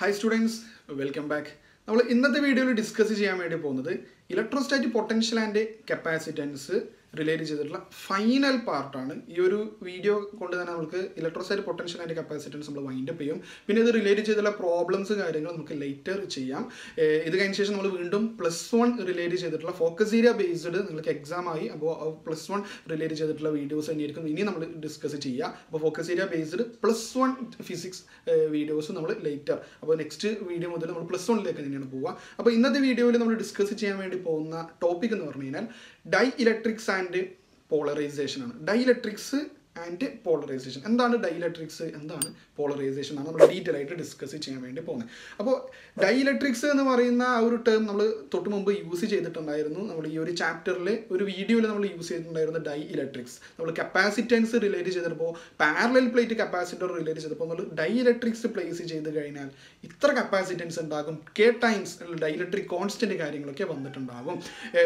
hi students welcome back നമ്മൾ ഇന്നത്തെ വീഡിയോയിൽ ഡിസ്കസ് ചെയ്യാൻ വേണ്ടി പോകുന്നത് electrostatic potential and capacitance relate ചെയ്തിട്ടുള്ള ഫൈനൽ പാർട്ടാണ് ഈ ഒരു വീഡിയോ കൊണ്ട് തന്നെ നമുക്ക് ഇലക്ട്രോസ്റ്റാറ്റിക് പൊട്ടൻഷ്യൽ ആൻഡ് കപ്പാസിറ്റൻസ് നമ്മൾ വൈൻഡപ്പ് ചെയ്യും പിന്നെ ഇത് റിലേറ്റ് ചെയ്തിട്ടുള്ള പ്രോബ്ലംസ് കാര്യങ്ങൾ നമുക്ക് ലേറ്റർ ചെയ്യാം ഏഹ് ഇത് കഴിഞ്ഞ ശേഷം നമ്മൾ വീണ്ടും പ്ലസ് വൺ റിലേറ്റ് ചെയ്തിട്ടുള്ള ഫോക്കസ് ഏരിയ ബേസ്ഡ് നിങ്ങൾക്ക് എക്സാം ആയി അപ്പോൾ പ്ലസ് വൺ റിലേറ്റ് ചെയ്തിട്ടുള്ള വീഡിയോസ് തന്നെയായിരിക്കും ഇനി നമ്മൾ ഡിസ്കസ് ചെയ്യുക അപ്പോൾ focus area based plus one physics videos നമ്മൾ ലേറ്റർ അപ്പോൾ നെക്സ്റ്റ് വീഡിയോ മുതൽ നമ്മൾ പ്ലസ് വണ്ണിലേക്ക് തന്നെയാണ് പോവുക അപ്പോൾ ഇന്നത്തെ വീഡിയോയിൽ നമ്മൾ ഡിസ്കസ് ചെയ്യാൻ വേണ്ടി പോകുന്ന ടോപ്പിക് എന്ന് പറഞ്ഞു കഴിഞ്ഞാൽ ഡൈ ഇലക്ട്രിക്സ് ആൻഡ് പോളറൈസേഷൻ ആണ് ഡൈ ഇലക്ട്രിക്സ് ആൻഡ് പോളറൈസേഷൻ എന്താണ് ഡൈ ഇലക്ട്രിക്സ് എന്താണ് പോളറൈസേഷൻ ആണ് നമ്മൾ ഡീറ്റെയിൽ ആയിട്ട് ഡിസ്കസ് ചെയ്യാൻ വേണ്ടി പോകുന്നത് അപ്പോൾ ഡൈ ഇലക്ട്രിക്സ് എന്ന് പറയുന്ന ആ ഒരു ടേം നമ്മൾ തൊട്ട് മുമ്പ് യൂസ് ചെയ്തിട്ടുണ്ടായിരുന്നു നമ്മൾ ഈ ഒരു ചാപ്റ്ററിൽ ഒരു വീഡിയോയിൽ നമ്മൾ യൂസ് ചെയ്തിട്ടുണ്ടായിരുന്നു ഡൈ ഇലക്ട്രിക്സ് നമ്മൾ കപ്പാസിറ്റൻസ് റിലേറ്റ് ചെയ്തപ്പോൾ പാരലൽ പ്ലേറ്റ് കപ്പാസിറ്റർ റിലേറ്റ് ചെയ്തപ്പോൾ നമ്മൾ ഡൈ ഇലക്ട്രിക്സ് പ്ലേസ് ചെയ്ത് കഴിഞ്ഞാൽ ഇത്ര കപ്പാസിറ്റൻസ് ഉണ്ടാകും K times dielectric constant കാര്യങ്ങളൊക്കെ വന്നിട്ടുണ്ടാകും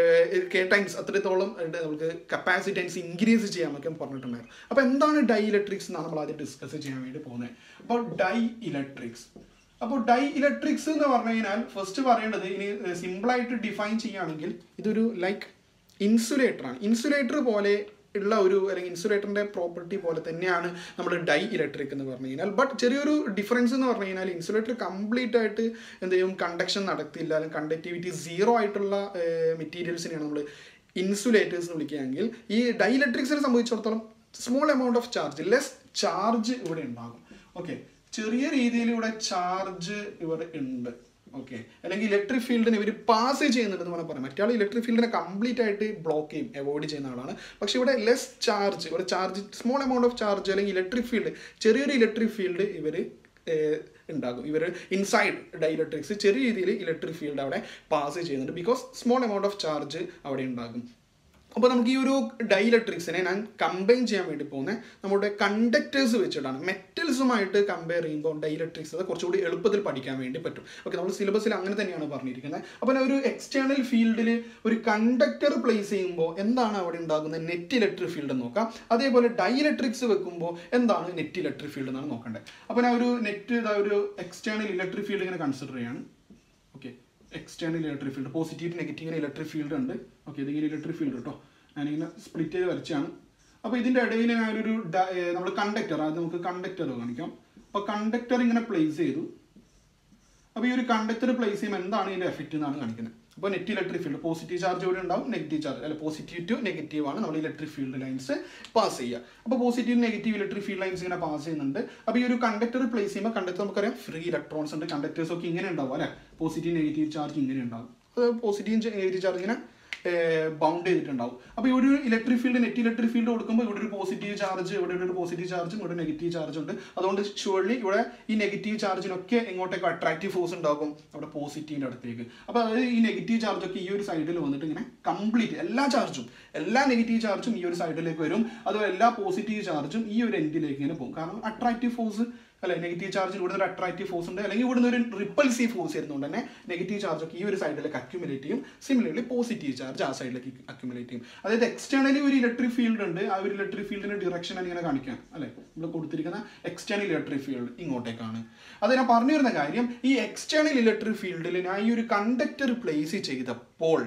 കെ ടൈംസ് അത്രത്തോളം നമുക്ക് കപ്പാസിറ്റൻസ് ഇൻക്രീസ് ചെയ്യാമെന്നൊക്കെ പറഞ്ഞിട്ടുണ്ടായിരുന്നു അപ്പോൾ എന്താണ് ഡൈ ഇലക്ട്രിക്സ് എന്നാണ് നമ്മൾ ആദ്യം ഡിസ്കസ് ചെയ്യാൻ വേണ്ടി പോകുന്നത് അപ്പോൾ ഡൈ ഇലക്ട്രിക്സ് അപ്പോൾ ഡൈ ഇലക്ട്രിക്സ് എന്ന് പറഞ്ഞു കഴിഞ്ഞാൽ ഫസ്റ്റ് പറയേണ്ടത് ഇനി സിമ്പിളായിട്ട് ഡിഫൈൻ ചെയ്യുകയാണെങ്കിൽ ഇതൊരു ലൈക്ക് ഇൻസുലേറ്റർ ആണ് ഇൻസുലേറ്റർ പോലെ ഉള്ള ഒരു അല്ലെങ്കിൽ ഇൻസുലേറ്ററിന്റെ പ്രോപ്പർട്ടി പോലെ തന്നെയാണ് നമ്മൾ ഡൈ ഇലക്ട്രിക് എന്ന് പറഞ്ഞു കഴിഞ്ഞാൽ ബട്ട് ചെറിയൊരു ഡിഫറൻസ് എന്ന് പറഞ്ഞു കഴിഞ്ഞാൽ ഇൻസുലേറ്റർ കംപ്ലീറ്റ് ആയിട്ട് എന്ത് ചെയ്യും കണ്ടക്ഷൻ നടത്തില്ല അല്ലെങ്കിൽ കണ്ടക്ടിവിറ്റി സീറോ ആയിട്ടുള്ള മെറ്റീരിയൽസിനെയാണ് നമ്മൾ ഇൻസുലേറ്റേഴ്സ് എന്ന് വിളിക്കുകയെങ്കിൽ ഈ ഡൈ ഇലക്ട്രിക്സിനെ സംബന്ധിച്ചിടത്തോളം small amount of charge less charge ഇവിടെ ഉണ്ടാകും ഓക്കെ ചെറിയ രീതിയിൽ ഇവിടെ ചാർജ് ഇവിടെ ഉണ്ട് ഓക്കെ അല്ലെങ്കിൽ ഇലക്ട്രിക് ഫീൽഡിനെ ഇവർ പാസ് ചെയ്യുന്നുണ്ടെന്ന് വേണം പറയാം മറ്റേ ഇലക്ട്രിക് ഫീൽഡിനെ കംപ്ലീറ്റ് ആയിട്ട് ബ്ലോക്ക് ചെയ്യും അവോയ്ഡ് ചെയ്യുന്ന ആളാണ് പക്ഷെ ഇവിടെ ലെസ് ചാർജ് ഇവിടെ charge small amount of charge അല്ലെങ്കിൽ ഇലക്ട്രിക് ഫീൽഡ് ചെറിയൊരു ഇലക്ട്രിക് ഫീൽഡ് ഇവർ ഉണ്ടാകും ഇവർ ഇൻസൈഡ് ഡൈലക്ട്രിക്സ് ചെറിയ രീതിയിൽ ഇലക്ട്രിക് ഫീൽഡ് അവിടെ പാസ് ചെയ്യുന്നുണ്ട് because small amount of charge അവിടെ ഉണ്ടാകും അപ്പോൾ നമുക്ക് ഈ ഒരു ഡൈലക്ട്രിക്സിനെ ഞാൻ കമ്പൈൻ ചെയ്യാൻ വേണ്ടി പോകുന്നത് നമ്മുടെ കണ്ടക്ടേഴ്സ് വെച്ചിട്ടാണ് മെറ്റൽസുമായിട്ട് കമ്പയർ ചെയ്യുമ്പോൾ ഡൈലക്ട്രിക്സ് അത് കുറച്ചുകൂടി എളുപ്പത്തിൽ പഠിക്കാൻ വേണ്ടി പറ്റും ഓക്കെ നമ്മൾ സിലബസിൽ അങ്ങനെ തന്നെയാണ് പറഞ്ഞിരിക്കുന്നത് അപ്പോൾ ഒരു എക്സ്റ്റേണൽ ഫീൽഡിൽ ഒരു കണ്ടക്ടർ പ്ലേസ് ചെയ്യുമ്പോൾ എന്താണ് അവിടെ ഉണ്ടാകുന്നത് നെറ്റ് ഇലക്ട്രിക് ഫീൽഡ് നോക്കാം അതേപോലെ ഡൈലക്ട്രിക്സ് വെക്കുമ്പോൾ എന്താണ് നെറ്റ് ഇലക്ട്രിക് ഫീൽഡ് എന്നാണ് നോക്കേണ്ടത് അപ്പോൾ ഞാൻ ഒരു നെറ്റ് ഇതാ ഒരു എക്സ്റ്റേണൽ ഇലക്ട്രിക് ഫീൽഡ് ഇങ്ങനെ കൺസിഡർ ചെയ്യാണ് okay external electric field positive negative electric field ഉണ്ട് ഓക്കെ ഇതിങ്ങനെ ഇലക്ട്രിക് ഫീൽഡ് കേട്ടോ ഞാനിങ്ങനെ സ്പ്ലിറ്റ് ചെയ്ത് വരച്ചാണ് അപ്പോൾ ഇതിൻ്റെ ഇടയിൽ ഞാനൊരു നമ്മൾ കണ്ടക്ടർ അത് നമുക്ക് കണ്ടക്ടർ കാണിക്കാം അപ്പോൾ കണ്ടക്ടർ ഇങ്ങനെ പ്ലേസ് ചെയ്തു അപ്പോൾ ഈ ഒരു കണ്ടക്ടർ പ്ലേസ് ചെയ്യുമ്പോൾ എന്താണ് ഇതിൻ്റെ എഫക്റ്റ് എന്നാണ് കാണിക്കുന്നത് അപ്പോൾ net electric field positive charge ഇവിടെ ഉണ്ടാവും നെഗറ്റീവ് ചാർജ് അല്ല പോസിറ്റീവ് ടു നെഗറ്റീവ് ആണ് നമ്മൾ ഇലക്ട്രിക് ഫീൽഡ് ലൈൻസ് പാസ് ചെയ്യുക അപ്പോൾ positive negative electric field lines ഇങ്ങനെ പാസ് ചെയ്യുന്നുണ്ട് അപ്പോൾ ഈ ഒരു കണ്ടക്ടർ പ്ലേസ് ചെയ്യുമ്പോൾ കണ്ടക്ടർ നമുക്കറിയാം ഫ്രീ ഇലക്ട്രോൺസ് ഉണ്ട് കണ്ടക്ടേഴ്സ് ഒക്കെ ഇങ്ങനെ ഉണ്ടാവും അല്ലേ പോസിറ്റീവ് നെഗറ്റീവ് ചാർജ് ഇങ്ങനെ ഉണ്ടാവും അത് പോസിറ്റീവ് നെഗറ്റീവ് ചാർജ് ഇങ്ങനെ ബൗണ്ട് ചെയ്തിട്ടുണ്ടാവും അപ്പോൾ ഈ ഒരു electric field net electric field കൊടുക്കുമ്പോൾ ഇവിടെ ഒരു പോസിറ്റീവ് ചാർജ് ഇവിടെ ഒരു പോസിറ്റീവ് ചാർജും ഇവിടെ നെഗറ്റീവ് ചാർജ് ഉണ്ട് അതുകൊണ്ട് ഷുവർലി ഇവിടെ ഈ നെഗറ്റീവ് ചാർജിനൊക്കെ എങ്ങോട്ടേക്ക് അട്രാക്റ്റീവ് ഫോഴ്സ് ഉണ്ടാകും അവിടെ പോസിറ്റീവിൻ്റെ അടുത്തേക്ക് അപ്പോൾ അതായത് ഈ നെഗറ്റീവ് ചാർജ് ഒക്കെ ഈ ഒരു സൈഡിൽ വന്നിട്ട് ഇങ്ങനെ കംപ്ലീറ്റ് എല്ലാ ചാർജും എല്ലാ നെഗറ്റീവ് ചാർജും ഈ ഒരു സൈഡിലേക്ക് വരും അതുപോലെ എല്ലാ പോസിറ്റീവ് ചാർജും ഈ ഒരു എൻഡിലേക്ക് ഇങ്ങനെ പോകും കാരണം അട്രാക്റ്റീവ് ഫോഴ്സ് അല്ലെ നെഗറ്റീവ് ചാർജ് ഇവിടുന്ന് ഒരു അട്രാക്റ്റീവ് ഫോഴ്സ് ഉണ്ട് അല്ലെങ്കിൽ ഇവിടുന്ന് ഒരു റിപ്പൾസീവ് ഫോഴ്സ് വരുന്നുണ്ട് തന്നെ നെഗറ്റീവ് ചാർജ് ഒക്കെ ഈ ഒരു സൈഡിലേക്ക് അക്യുമുലേറ്റ് ചെയ്യും സിമിലർലി പോസിറ്റീവ് ചാർജ് ആ സൈഡിലേക്ക് അക്യുമുലേറ്റ് ചെയ്യും അതായത് എക്സ്റ്റേണലി ഒരു ഇലക്ട്രിക് ഫീൽഡ് ഉണ്ട് ആ ഒരു ഇലക്ട്രിക് ഫീൽഡിന്റെ ഡിറക്ഷൻ ഇങ്ങനെ കാണിക്കാം അല്ലെ നമ്മൾ കൊടുത്തിരിക്കുന്ന എക്സ്റ്റേണൽ ഇലക്ട്രിക് ഫീൽഡ് ഇങ്ങോട്ടേക്കാണ് അത് ഞാൻ പറഞ്ഞു വരുന്ന കാര്യം ഈ എക്സ്റ്റേണൽ ഇലക്ട്രിക് ഫീൽഡിൽ ഞാൻ ഈ ഒരു കണ്ടക്ടർ പ്ലേസ് ചെയ്തപ്പോൾ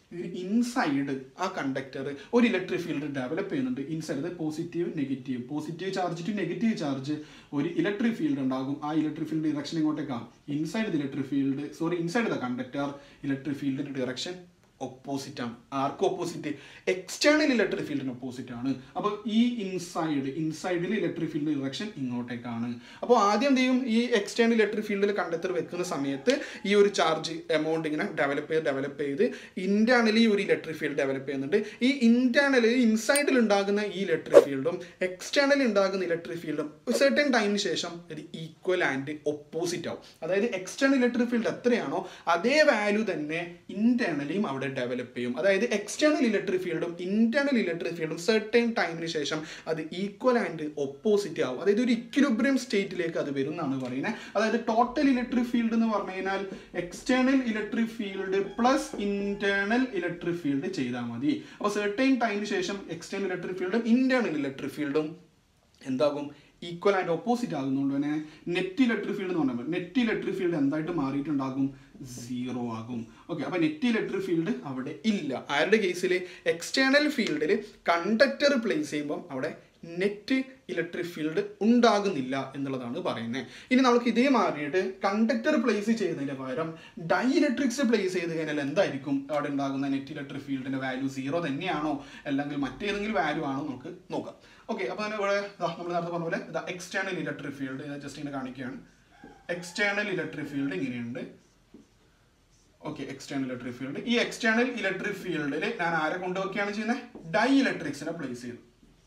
ഇൻസൈഡ് ആ കണ്ടക്ടർ ഒരു ഇലക്ട്രിക് ഫീൽഡ് ഡെവലപ്പ് ചെയ്യുന്നുണ്ട് inside positive negative positive charge to negative charge ഒരു ഇലക്ട്രിക് ഫീൽഡ് ഉണ്ടാകും ആ ഇലക്ട്രിക് ഫീൽഡ് ഡിറക്ഷൻ ഇങ്ങോട്ടേക്കാണ് inside the electric field sorry inside the conductor electric ഫീൽഡിന്റെ ഡിറക്ഷൻ ഓപ്പോസിറ്റ് ആണ് ആർക്ക് ഓപ്പോസിറ്റ് എക്സ്റ്റേണൽ ഇലക്ട്രിക് ഫീൽഡിന് ഓപ്പോസിറ്റ് ആണ് അപ്പോൾ ഈ ഇൻസൈഡ് ഇൻസൈഡിൽ ഇലക്ട്രിക് ഫീൽഡ് ഡിറക്ഷൻ ഇങ്ങോട്ടേക്കാണ് അപ്പോൾ ആദ്യം എന്ത് ചെയ്യും ഈ എക്സ്റ്റേണൽ ഇലക്ട്രിക് ഫീൽഡിൽ കണ്ടെത്തർ വെക്കുന്ന സമയത്ത് ഈ ഒരു ചാർജ് എമൗണ്ട് ഇങ്ങനെ ഡെവലപ്പ് ചെയ്ത് ഡെവലപ്പ് ചെയ്ത് ഇന്റേണലി ഒരു ഇലക്ട്രിക് ഫീൽഡ് ഡെവലപ്പ് ചെയ്യുന്നുണ്ട് ഈ ഇന്റേണൽ ഇൻസൈഡിൽ ഉണ്ടാകുന്ന ഈ ഇലക്ട്രിക് ഫീൽഡും എക്സ്റ്റേണലിൽ ഉണ്ടാകുന്ന ഇലക്ട്രിക് ഫീൽഡും സെർട്ടൻ ടൈമിന് ശേഷം ഇത് ഈക്വൽ ആൻഡ് ഓപ്പോസിറ്റ് ആവും അതായത് എക്സ്റ്റേണൽ ഇലക്ട്രിക് ഫീൽഡ് എത്രയാണോ അതേ വാല്യൂ തന്നെ ഇന്റേണലിയും അവിടെ ഡെവലപ്പ് ചെയ്യും അതായത് എക്സ്റ്റേണൽ ഇലക്ട്രിക് ഫീൽഡും ഇന്റേണൽ ഇലക്ട്രിക് ഫീൽഡും സെർട്ടൈൻ ടൈമിന് ശേഷം അത് ഈക്വൽ ആൻഡ് ഓപ്പോസിറ്റ് ആവും അതായത് ഒരു ഇക്വിലിബ്രിയം സ്റ്റേറ്റിലേക്ക് അത് വരും എന്നാണ് പറയുന്നത് അതായത് ടോട്ടൽ ഇലക്ട്രിക് ഫീൽഡ് എന്ന് പറഞ്ഞു കഴിഞ്ഞാൽ external electric field plus internal electric field ചെയ്താൽ മതി അപ്പോൾ സെർട്ടൈൻ ടൈമിന് ശേഷം എക്സ്റ്റേണൽ ഇലക്ട്രിക് ഫീൽഡും ഇന്റേണൽ ഇലക്ട്രിക് ഫീൽഡും എന്താകും ഈക്വൽ ആൻഡ് ഓപ്പോസിറ്റ് ആകുന്നതുകൊണ്ട് തന്നെ നെറ്റ് ഇലക്ട്രിക് ഫീൽഡ് എന്ന് പറഞ്ഞാൽ നെറ്റ് ഇലക്ട്രിക് ഫീൽഡ് എന്തായിട്ട് മാറിയിട്ടുണ്ടാകും സീറോ ആകും ഓക്കെ അപ്പൊ നെറ്റ് ഇലക്ട്രിക് ഫീൽഡ് അവിടെ ഇല്ല ആരുടെ കേസിൽ എക്സ്റ്റേണൽ ഫീൽഡിൽ കണ്ടക്ടർ പ്ലേസ് ചെയ്യുമ്പോൾ അവിടെ നെറ്റ് ഇലക്ട്രിക് ഫീൽഡ് ഉണ്ടാകുന്നില്ല എന്നുള്ളതാണ് പറയുന്നത് ഇനി നമുക്ക് ഇതേ മാറിയിട്ട് കണ്ടക്ടർ പ്ലേസ് ചെയ്യുന്നതിന് പകരം ഡൈഇലക്ട്രിക്സ് പ്ലേസ് ചെയ്ത് കഴിഞ്ഞാൽ എന്തായിരിക്കും അവിടെ ഉണ്ടാകുന്ന നെറ്റ് ഇലക്ട്രിക് ഫീൽഡിന്റെ വാല്യൂ സീറോ തന്നെയാണോ അല്ലെങ്കിൽ മറ്റേതെങ്കിലും വാല്യൂ ആണോ നമുക്ക് നോക്കാം ഓക്കെ അപ്പോൾ തന്നെ ഇവിടെ നമ്മൾ നേരത്തെ പറഞ്ഞ പോലെ ഇതാ എക്സ്റ്റേണൽ ഇലക്ട്രിക് ഫീൽഡ് ജസ്റ്റ് ഇങ്ങനെ കാണിക്കുകയാണ് എക്സ്റ്റേണൽ ഇലക്ട്രിക് ഫീൽഡ് ഇങ്ങനെയുണ്ട് ഓക്കെ എക്സ്റ്റേണൽ ഇലക്ട്രിക് ഫീൽഡ് ഈ എക്സ്റ്റേണൽ ഇലക്ട്രിക് ഫീൽഡിൽ ഞാൻ ആരെ കൊണ്ടുവയ്ക്കുകയാണ് ചെയ്യുന്നത് ഡൈ ഇലക്ട്രിക്സിനെ പ്ലേസ് ചെയ്തു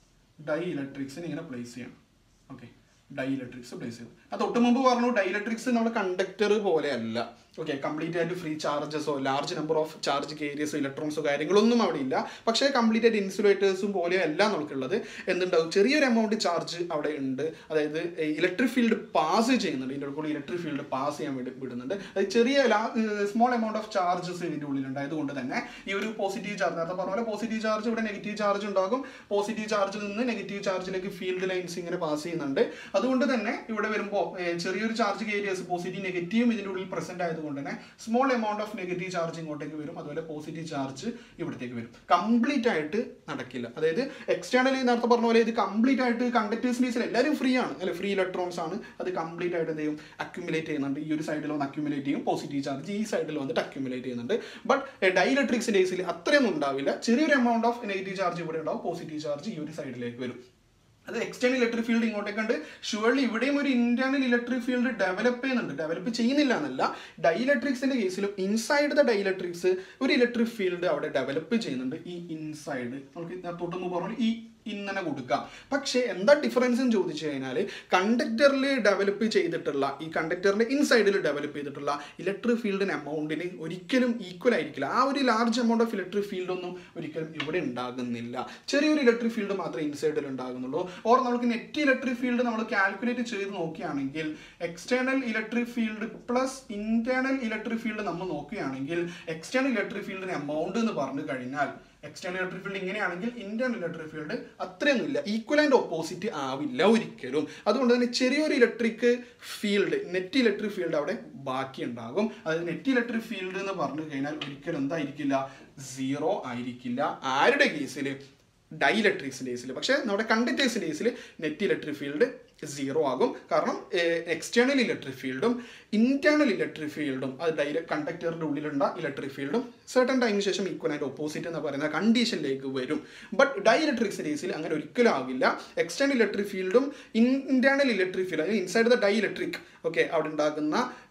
ഡൈ ഇലക്ട്രിക്സിന് ഇങ്ങനെ പ്ലേസ് ചെയ്യണം ഓക്കെ ഡൈ ഇലക്ട്രിക്സ് പ്ലേസ് ചെയ്തു അത് തൊട്ട് മുമ്പ് പറഞ്ഞു ഡൈ ഇലക്ട്രിക്സ് നമ്മുടെ കണ്ടക്ടർ പോലെയല്ല ഓക്കെ കംപ്ലീറ്റ് ആയിട്ട് ഫ്രീ ചാർജസോ ലാർജ് നമ്പർ ഓഫ് ചാർജ് കേരിയസോ ഇലക്ട്രോൺസോ കാര്യങ്ങളൊന്നും അവിടെ ഇല്ല പക്ഷേ കംപ്ലീറ്റ് ആയിട്ട് ഇൻസുലേറ്റേഴ്സും പോലെ അല്ല നമുക്കുള്ളത് എന്തുണ്ടാവും ചെറിയൊരു എമൗണ്ട് ചാർജ് അവിടെ ഉണ്ട് അതായത് ഇലക്ട്രിക് ഫീൽഡ് പാസ് ചെയ്യുന്നുണ്ട് ഇതിൻ്റെ കൂടെ ഇലക്ട്രിക് ഫീൽഡ് പാസ് ചെയ്യാൻ വേണ്ടി വിടുന്നുണ്ട് അത് ചെറിയ സ്മോൾ എമൗണ്ട് ഓഫ് ചാർജസ് ഇതിൻ്റെ ഉള്ളിലുണ്ട് അതുകൊണ്ട് തന്നെ ഈ ഒരു പോസിറ്റീവ് ചാർജ് നേരത്തെ പറഞ്ഞ പോലെ പോസിറ്റീവ് ചാർജ് ഇവിടെ നെഗറ്റീവ് ചാർജ് ഉണ്ടാകും പോസിറ്റീവ് ചാർജിൽ നിന്ന് നെഗറ്റീവ് ചാർജിലേക്ക് ഫീൽഡ് ലൈൻസ് ഇങ്ങനെ പാസ് ചെയ്യുന്നുണ്ട് അതുകൊണ്ട് തന്നെ ഇവിടെ വരുമ്പോൾ ചെറിയൊരു ചാർജ് ഏരിയസ് പോസിറ്റീവ് നെഗറ്റീവും ഇതിൻ്റെ ഉള്ളിൽ പ്രസന്റ് ആയതുകൊണ്ട് തന്നെ small amount of negative charge ഇങ്ങോട്ടേക്ക് വരും അതുപോലെ പോസിറ്റീവ് ചാർജ് ഇവിടത്തേക്ക് വരും കംപ്ലീറ്റ് ആയിട്ട് നടക്കില്ല അതായത് എക്സ്റ്റേണലി നേരത്തെ പറഞ്ഞ പോലെ ഇത് കംപ്ലീറ്റ് ആയിട്ട് കണ്ടക്ടേഴ്സ് ബേസിൽ എല്ലാവരും ഫ്രീ ആണ് അല്ലെ ഫ്രീ ഇലക്ട്രോൺസ് ആണ് അത് കംപ്ലീറ്റ് ആയിട്ട് എന്ത് ചെയ്യും അക്യുമുലേറ്റ് ചെയ്യുന്നുണ്ട് ഈ ഒരു സൈഡിൽ വന്ന് അക്യുമുലേറ്റ് ചെയ്യും പോസിറ്റീവ് ചാർജ് ഈ സൈഡിൽ വന്നിട്ട് അക്യുമുലേറ്റ് ചെയ്യുന്നുണ്ട് ബട്ട് ഡൈലക്ട്രിക്സിന്റെ കേസിൽ അത്രയൊന്നും ഉണ്ടാവില്ല ചെറിയൊരു എമൗണ്ട് ഓഫ് നെഗറ്റീവ് ചാർജ് ഇവിടെ ഉണ്ടാവും പോസിറ്റീവ് ചാർജ് ഈ ഒരു സൈഡിലേക്ക് വരും അത് എക്സ്റ്റേണൽ ഇലക്ട്രിക് ഫീൽഡ് ഇങ്ങോട്ടേക്ക് ഉണ്ട് ഷുവർലി ഇവിടെയും ഒരു ഇന്റേണൽ ഇലക്ട്രിക് ഫീൽഡ് ഡെവലപ്പ് ചെയ്യുന്നുണ്ട് ഡെവലപ്പ് ചെയ്യുന്നില്ല എന്നല്ല ഡൈലക്ട്രിക്സിന്റെ കേസിലും ഇൻസൈഡ് ദ ഡൈലക്ട്രിക്സ് ഒരു ഇലക്ട്രിക് ഫീൽഡ് അവിടെ ഡെവലപ്പ് ചെയ്യുന്നുണ്ട് ഈ ഇൻസൈഡ് നമുക്ക് തൊട്ടൊന്ന് പറഞ്ഞു ഈ ഇങ്ങനെ കൊടുക്കാം പക്ഷേ എന്താ ഡിഫറൻസ് എന്ന് ചോദിച്ചു കഴിഞ്ഞാൽ കണ്ടക്ടറിൽ ഡെവലപ്പ് ചെയ്തിട്ടുള്ള ഈ കണ്ടക്ടറിന്റെ ഇൻസൈഡിൽ ഡെവലപ്പ് ചെയ്തിട്ടുള്ള ഇലക്ട്രിക് ഫീൽഡിന് എമൗണ്ടിന് ഒരിക്കലും ഈക്വൽ ആയിരിക്കില്ല ആ ഒരു large amount of electric field ഒന്നും ഒരിക്കലും ഇവിടെ ഉണ്ടാകുന്നില്ല ചെറിയൊരു ഇലക്ട്രിക് ഫീൽഡ് മാത്രമേ ഇൻസൈഡിൽ ഉണ്ടാകുന്നുള്ളൂ ഓർ നമുക്ക് നെറ്റ് ഇലക്ട്രിക് ഫീൽഡ് നമ്മൾ കാൽക്കുലേറ്റ് ചെയ്ത് നോക്കുകയാണെങ്കിൽ external electric field plus internal electric field നമ്മൾ നോക്കുകയാണെങ്കിൽ എക്സ്റ്റേണൽ ഇലക്ട്രിക് ഫീൽഡിന് എമൗണ്ട് എന്ന് പറഞ്ഞു കഴിഞ്ഞാൽ എക്സ്റ്റേണൽ ഇലക്ട്രിക് ഫീൽഡ് ഇങ്ങനെയാണെങ്കിൽ ഇന്റേണൽ ഇലക്ട്രിക് ഫീൽഡ് അത്രയൊന്നുമില്ല ഈക്വൽ ആൻഡ് ഓപ്പോസിറ്റ് ആവില്ല ഒരിക്കലും അതുകൊണ്ട് തന്നെ ചെറിയൊരു electric field net electric field അവിടെ ബാക്കി ഉണ്ടാകും അതായത് നെറ്റ് ഇലക്ട്രിക് ഫീൽഡ് എന്ന് പറഞ്ഞു കഴിഞ്ഞാൽ ഒരിക്കലും എന്തായിരിക്കില്ല സീറോ ആയിരിക്കില്ല ആരുടെ കേസിൽ ഡൈലക്ട്രിക്സിൻ്റെ കേസിൽ പക്ഷേ നമ്മുടെ കണ്ടക്ടേഴ്സിൻ്റെ കേസിൽ നെറ്റ് ഇലക്ട്രിക് ഫീൽഡ് സീറോ ആകും കാരണം എക്സ്റ്റേണൽ ഇലക്ട്രിക് ഫീൽഡും ഇന്റേണൽ ഇലക്ട്രിക് ഫീൽഡും അത് ഡയറക്റ്റ് കണ്ടക്ടറിന്റെ ഉള്ളിലുള്ള ഇലക്ട്രിക് ഫീൽഡും സെർട്ടൺ ടൈമിന് ശേഷം ഈക്വൽ ആൻഡ് ഓപ്പോസിറ്റ് എന്ന് പറയുന്ന കണ്ടീഷനിലേക്ക് വരും ബട്ട് ഡൈഇലക്ട്രിക്സിന്റെ കേസിൽ അങ്ങനെ ഒരിക്കലും ആവില്ല എക്സ്റ്റേണൽ ഇലക്ട്രിക് ഫീൽഡും internal electric field inside the dielectric okay അവിടെ ഉണ്ടാകുന്ന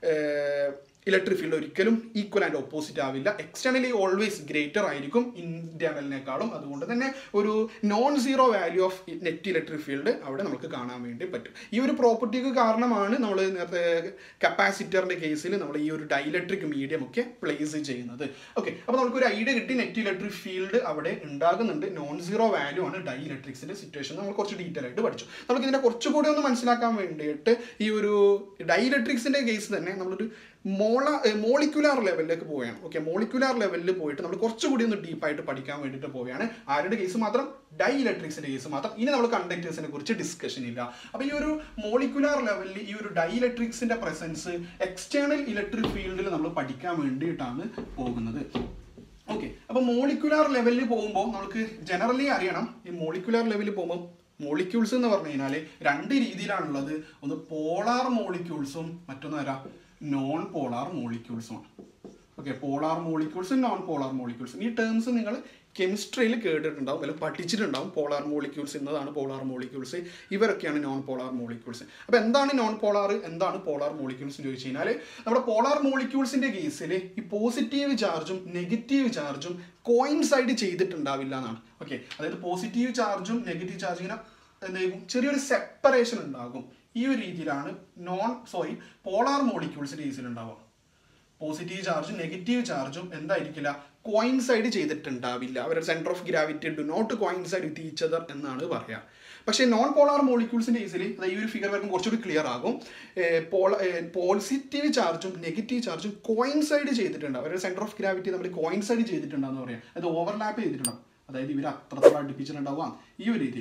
ഇലക്ട്രിക് ഫീൽഡ് ഒരിക്കലും ഈക്വൽ ആൻഡ് ഓപ്പോസിറ്റ് ആവില്ല എക്സ്റ്റേണലി ഓൾവേസ് ഗ്രേറ്റർ ആയിരിക്കും ഇന്റേണലിനേക്കാളും അതുകൊണ്ട് തന്നെ ഒരു non zero value of net electric field അവിടെ നമുക്ക് കാണാൻ വേണ്ടി പറ്റും ഈ ഒരു പ്രോപ്പർട്ടിക്ക് കാരണമാണ് നമ്മൾ നേരത്തെ കപ്പാസിറ്ററിന്റെ കേസിൽ നമ്മൾ ഈ ഒരു ഡൈലക്ട്രിക് മീഡിയം ഒക്കെ പ്ലേസ് ചെയ്യുന്നത് ഓക്കെ അപ്പോൾ നമുക്ക് ഒരു ഐഡിയ കിട്ടി നെറ്റ് ഇലക്ട്രിക് ഫീൽഡ് അവിടെ ഉണ്ടാകുന്നുണ്ട് നോൺ സീറോ വാല്യൂ ആണ് ഡൈ ഇലക്ട്രിക്സിന്റെ സിറ്റുവേഷൻ നമ്മൾ കുറച്ച് ഡീറ്റെയിൽ ആയിട്ട് പഠിച്ചു നമുക്ക് ഇതിനെ കുറച്ചുകൂടി ഒന്ന് മനസ്സിലാക്കാൻ വേണ്ടിയിട്ട് ഈ ഒരു ഡൈ ഇലക്ട്രിക്സിന്റെ കേസ് തന്നെ നമ്മളൊരു മോള മോളിക്കുലാർ ലെവലിലേക്ക് പോവുകയാണ് ഓക്കെ മോളിക്കുലാർ ലെവലിൽ പോയിട്ട് നമ്മൾ കുറച്ചുകൂടി ഒന്ന് ഡീപ്പായിട്ട് പഠിക്കാൻ വേണ്ടിയിട്ട് പോവുകയാണ് ആരുടെ കേസ് മാത്രം ഡൈ ഇലക്ട്രിക്സിന്റെ കേസ് മാത്രം ഇനി നമ്മൾ കണ്ടക്ടേഴ്സിനെ കുറിച്ച് ഡിസ്കഷൻ ഇല്ല അപ്പൊ ഈ ഒരു മോളിക്കുലാർ ലെവലിൽ ഈ ഒരു ഡൈ ഇലക്ട്രിക്സിന്റെ പ്രസൻസ് എക്സ്റ്റേണൽ ഇലക്ട്രിക് ഫീൽഡിൽ നമ്മൾ പഠിക്കാൻ വേണ്ടിയിട്ടാണ് പോകുന്നത് ഓക്കെ അപ്പൊ മോളിക്കുലാർ ലെവലിൽ പോകുമ്പോൾ നമുക്ക് ജനറലി അറിയണം ഈ മോളിക്കുലാർ ലെവലിൽ പോകുമ്പോൾ മോളിക്യൂൾസ് എന്ന് പറഞ്ഞു കഴിഞ്ഞാൽ രണ്ട് രീതിയിലാണുള്ളത് ഒന്ന് പോളാർ മോളിക്യൂൾസും മറ്റൊന്ന് ആരാ നോൺ പോളാർ മോളിക്യൂൾസുമാണ് ഓക്കെ പോളാർ മോളിക്യൂൾസും നോൺ പോളാർ മോളിക്യൂൾസും ഈ ടേംസ് നിങ്ങൾ കെമിസ്ട്രിയിൽ കേട്ടിട്ടുണ്ടാവും അല്ലെങ്കിൽ പഠിച്ചിട്ടുണ്ടാവും പോളാർ മോളിക്യൂൾസ് എന്നതാണ് പോളാർ മോളിക്യൂൾസ് ഇവരൊക്കെയാണ് നോൺ പോളാർ മോളിക്യൂൾസ് അപ്പോൾ എന്താണ് നോൺ പോളാർ എന്താണ് പോളാർ മോളിക്യൂൾസ് എന്ന് ചോദിച്ചു കഴിഞ്ഞാൽ നമ്മുടെ പോളാർ മോളിക്യൂൾസിന്റെ കേസിൽ ഈ പോസിറ്റീവ് ചാർജും നെഗറ്റീവ് ചാർജും കോയിൻസൈഡ് ചെയ്തിട്ടുണ്ടാവില്ല എന്നാണ് ഓക്കെ അതായത് പോസിറ്റീവ് ചാർജും നെഗറ്റീവ് ചാർജും ഇങ്ങനെ എന്തെങ്കിലും ചെറിയൊരു സെപ്പറേഷൻ ഉണ്ടാകും ഈ ഒരു രീതിയിലാണ് നോൺ സോറി പോളാർ മോളിക്യൂൾസിന്റെ കേസിൽ ഉണ്ടാവുക പോസിറ്റീവ് ചാർജും നെഗറ്റീവ് ചാർജും എന്തായിരിക്കില്ല കോയിൻസൈഡ് ചെയ്തിട്ടുണ്ടാവില്ല അവരുടെ centre of gravity do not coincide with each other എന്നാണ് പറയുക പക്ഷേ നോൺ പോളാർ മോളിക്യൂൾസിന്റെ കേസിൽ ഈ ഒരു ഫിഗർ വരുമ്പോൾ കുറച്ചുകൂടി ക്ലിയർ ആകും പോള പോസിറ്റീവ് ചാർജും നെഗറ്റീവ് ചാർജും കോയിൻസൈഡ് ചെയ്തിട്ടുണ്ട് അവരുടെ സെൻറ്റർ ഓഫ് ഗ്രാവിറ്റി നമ്മൾ കോയിൻസൈഡ് ചെയ്തിട്ടുണ്ടെന്ന് പറയാം അത് ഓവർലാപ്പ് ചെയ്തിട്ടുണ്ടാവും അതായത് ഇവർ അത്രത്തോളം അടുപ്പിച്ചിട്ടുണ്ടാവാം ഈ ഒരു രീതിയിൽ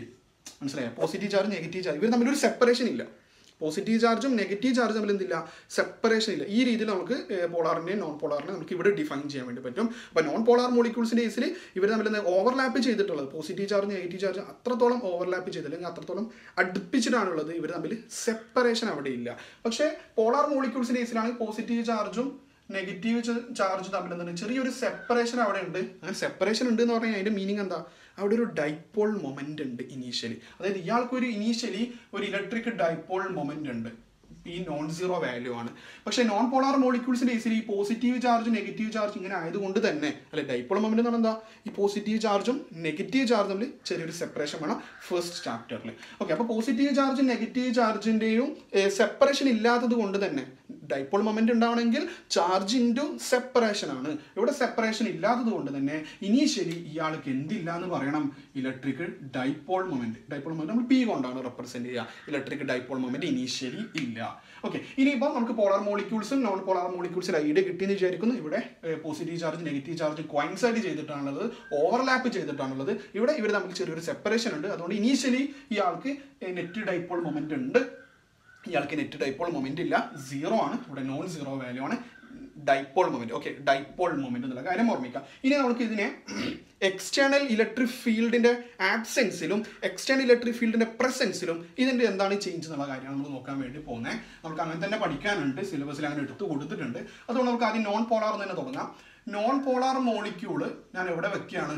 മനസ്സിലായോ പോസിറ്റീവ് ചാർജ് നെഗറ്റീവ് ചാർജ് ഇവർ തമ്മിലൊരു സെപ്പറേഷൻ ഇല്ല പോസിറ്റീവ് ചാർജും നെഗറ്റീവ് ചാർജും തമ്മിൽ എന്തില്ല സെപ്പറേഷൻ ഇല്ല ഈ രീതിയിൽ നമുക്ക് പോളാറിനെയും നോൺ പോളാറിനെ നമുക്ക് ഇവിടെ ഡിഫൈൻ ചെയ്യാൻ വേണ്ടി പറ്റും അപ്പോൾ നോൺ പോളാർ മോളിക്യൂൾസിൻ്റെ കേസിൽ ഇവർ തമ്മിൽ ഓവർലാപ്പ് ചെയ്തിട്ടുള്ളത് പോസിറ്റീവ് ചാർജ് നെഗറ്റീവ് ചാർജ് അത്രത്തോളം ഓവർലാപ്പ് ചെയ്തില്ല അല്ലെങ്കിൽ അത്രത്തോളം അടുപ്പിച്ചിട്ടാണുള്ളത് ഇവർ തമ്മിൽ സെപ്പറേഷൻ അവിടെ ഇല്ല പക്ഷേ പോളാർ മോളിക്യൂൾസിൻ്റെ കേസിലാണെങ്കിൽ പോസിറ്റീവ് ചാർജും നെഗറ്റീവ് ചാർജ് തമ്മിൽ എന്താണ് ചെറിയൊരു സെപ്പറേഷൻ അവിടെ ഉണ്ട് അങ്ങനെ സെപ്പറേഷൻ ഉണ്ട് എന്ന് പറഞ്ഞാൽ അതിന്റെ മീനിങ് എന്താ അവിടെ ഒരു ഡൈപോൾ മൊമെന്റ് ഉണ്ട് ഇനീഷ്യലി അതായത് ഇയാൾക്ക് ഒരു ഇനീഷ്യലി ഒരു ഇലക്ട്രിക് ഡൈപോൾ മൊമെന്റ് ഉണ്ട് ഈ നോൺ സീറോ വാല്യൂ ആണ് പക്ഷേ നോൺ പോളാർ മോളിക്യൂൾസിന്റെ കേസിൽ ഈ പോസിറ്റീവ് ചാർജ് നെഗറ്റീവ് ചാർജ് ഇങ്ങനെ ആയതുകൊണ്ട് തന്നെ അല്ലെ ഡൈപോൾ മൊമെന്റ് എന്ന് പറഞ്ഞാൽ എന്താ ഈ പോസിറ്റീവ് ചാർജും നെഗറ്റീവ് ചാർജും തമ്മിൽ ചെറിയൊരു സെപ്പറേഷൻ വേണം ഫസ്റ്റ് ചാപ്റ്ററിൽ ഓക്കെ അപ്പോൾ പോസിറ്റീവ് ചാർജും നെഗറ്റീവ് ചാർജിന്റെയും സെപ്പറേഷൻ ഇല്ലാത്തത് കൊണ്ട് തന്നെ ഡൈപോൾ മൊമെന്റ് ഉണ്ടാവണമെങ്കിൽ ചാർജ് ഇൻറ്റു സെപ്പറേഷൻ ആണ് ഇവിടെ സെപ്പറേഷൻ ഇല്ലാത്തത് കൊണ്ട് തന്നെ ഇനീഷ്യലി ഇയാൾക്ക് എന്തില്ല എന്ന് പറയണം electric dipole moment dipole moment നമ്മൾ പി കൊണ്ടാണ് റെപ്രസെന്റ് ചെയ്യുക ഇലക്ട്രിക് ഡൈപോൾ മൊമെന്റ് ഇനീഷ്യലി ഇല്ല ഓക്കെ ഇനിയിപ്പോൾ നമുക്ക് പോളാർ മോളിക്യൂൾസും നോൺ പോളാർ മോളിക്യൂൾസിൽ ഐഡിയ കിട്ടിയെന്ന് വിചാരിക്കുന്നു ഇവിടെ positive charge negative charge coincide ചെയ്തിട്ടാണുള്ളത് ഓവർലാപ്പ് ചെയ്തിട്ടാണുള്ളത് ഇവിടെ ഇവർ തമ്മിൽ ചെറിയൊരു സെപ്പറേഷൻ ഉണ്ട് അതുകൊണ്ട് ഇനീഷ്യലി ഇയാൾക്ക് നെറ്റ് ഡൈപോൾ മൊമെന്റ് ഉണ്ട് ഇയാൾക്ക് നെറ്റ് ഡൈപോൾ മൊമെന്റ് ഇല്ല സീറോ ആണ് ഇവിടെ നോൺ സീറോ വാല്യൂ ആണ് dipole moment okay dipole moment എന്നുള്ള കാര്യം ഓർമ്മിക്കാം ഇനി നമുക്ക് ഇതിനെ എക്സ്റ്റേണൽ ഇലക്ട്രിക് ഫീൽഡിന്റെ ആബ്സെൻസിലും എക്സ്റ്റേണൽ ഇലക്ട്രിക് ഫീൽഡിന്റെ പ്രസൻസിലും ഇതിന്റെ എന്താണ് ചേഞ്ച് എന്നുള്ള കാര്യമാണ് നമ്മൾ നോക്കാൻ വേണ്ടി പോകുന്നത് നമുക്ക് അങ്ങനെ തന്നെ പഠിക്കാനുണ്ട് സിലബസിൽ അങ്ങനെ എടുത്തു കൊടുത്തിട്ടുണ്ട് അതുകൊണ്ട് നമുക്ക് ആദ്യം നോൺ പോളാർ തന്നെ തുടങ്ങാം നോൺ പോളാർ മോളിക്യൂള് ഞാൻ എവിടെ വെക്കുകയാണ്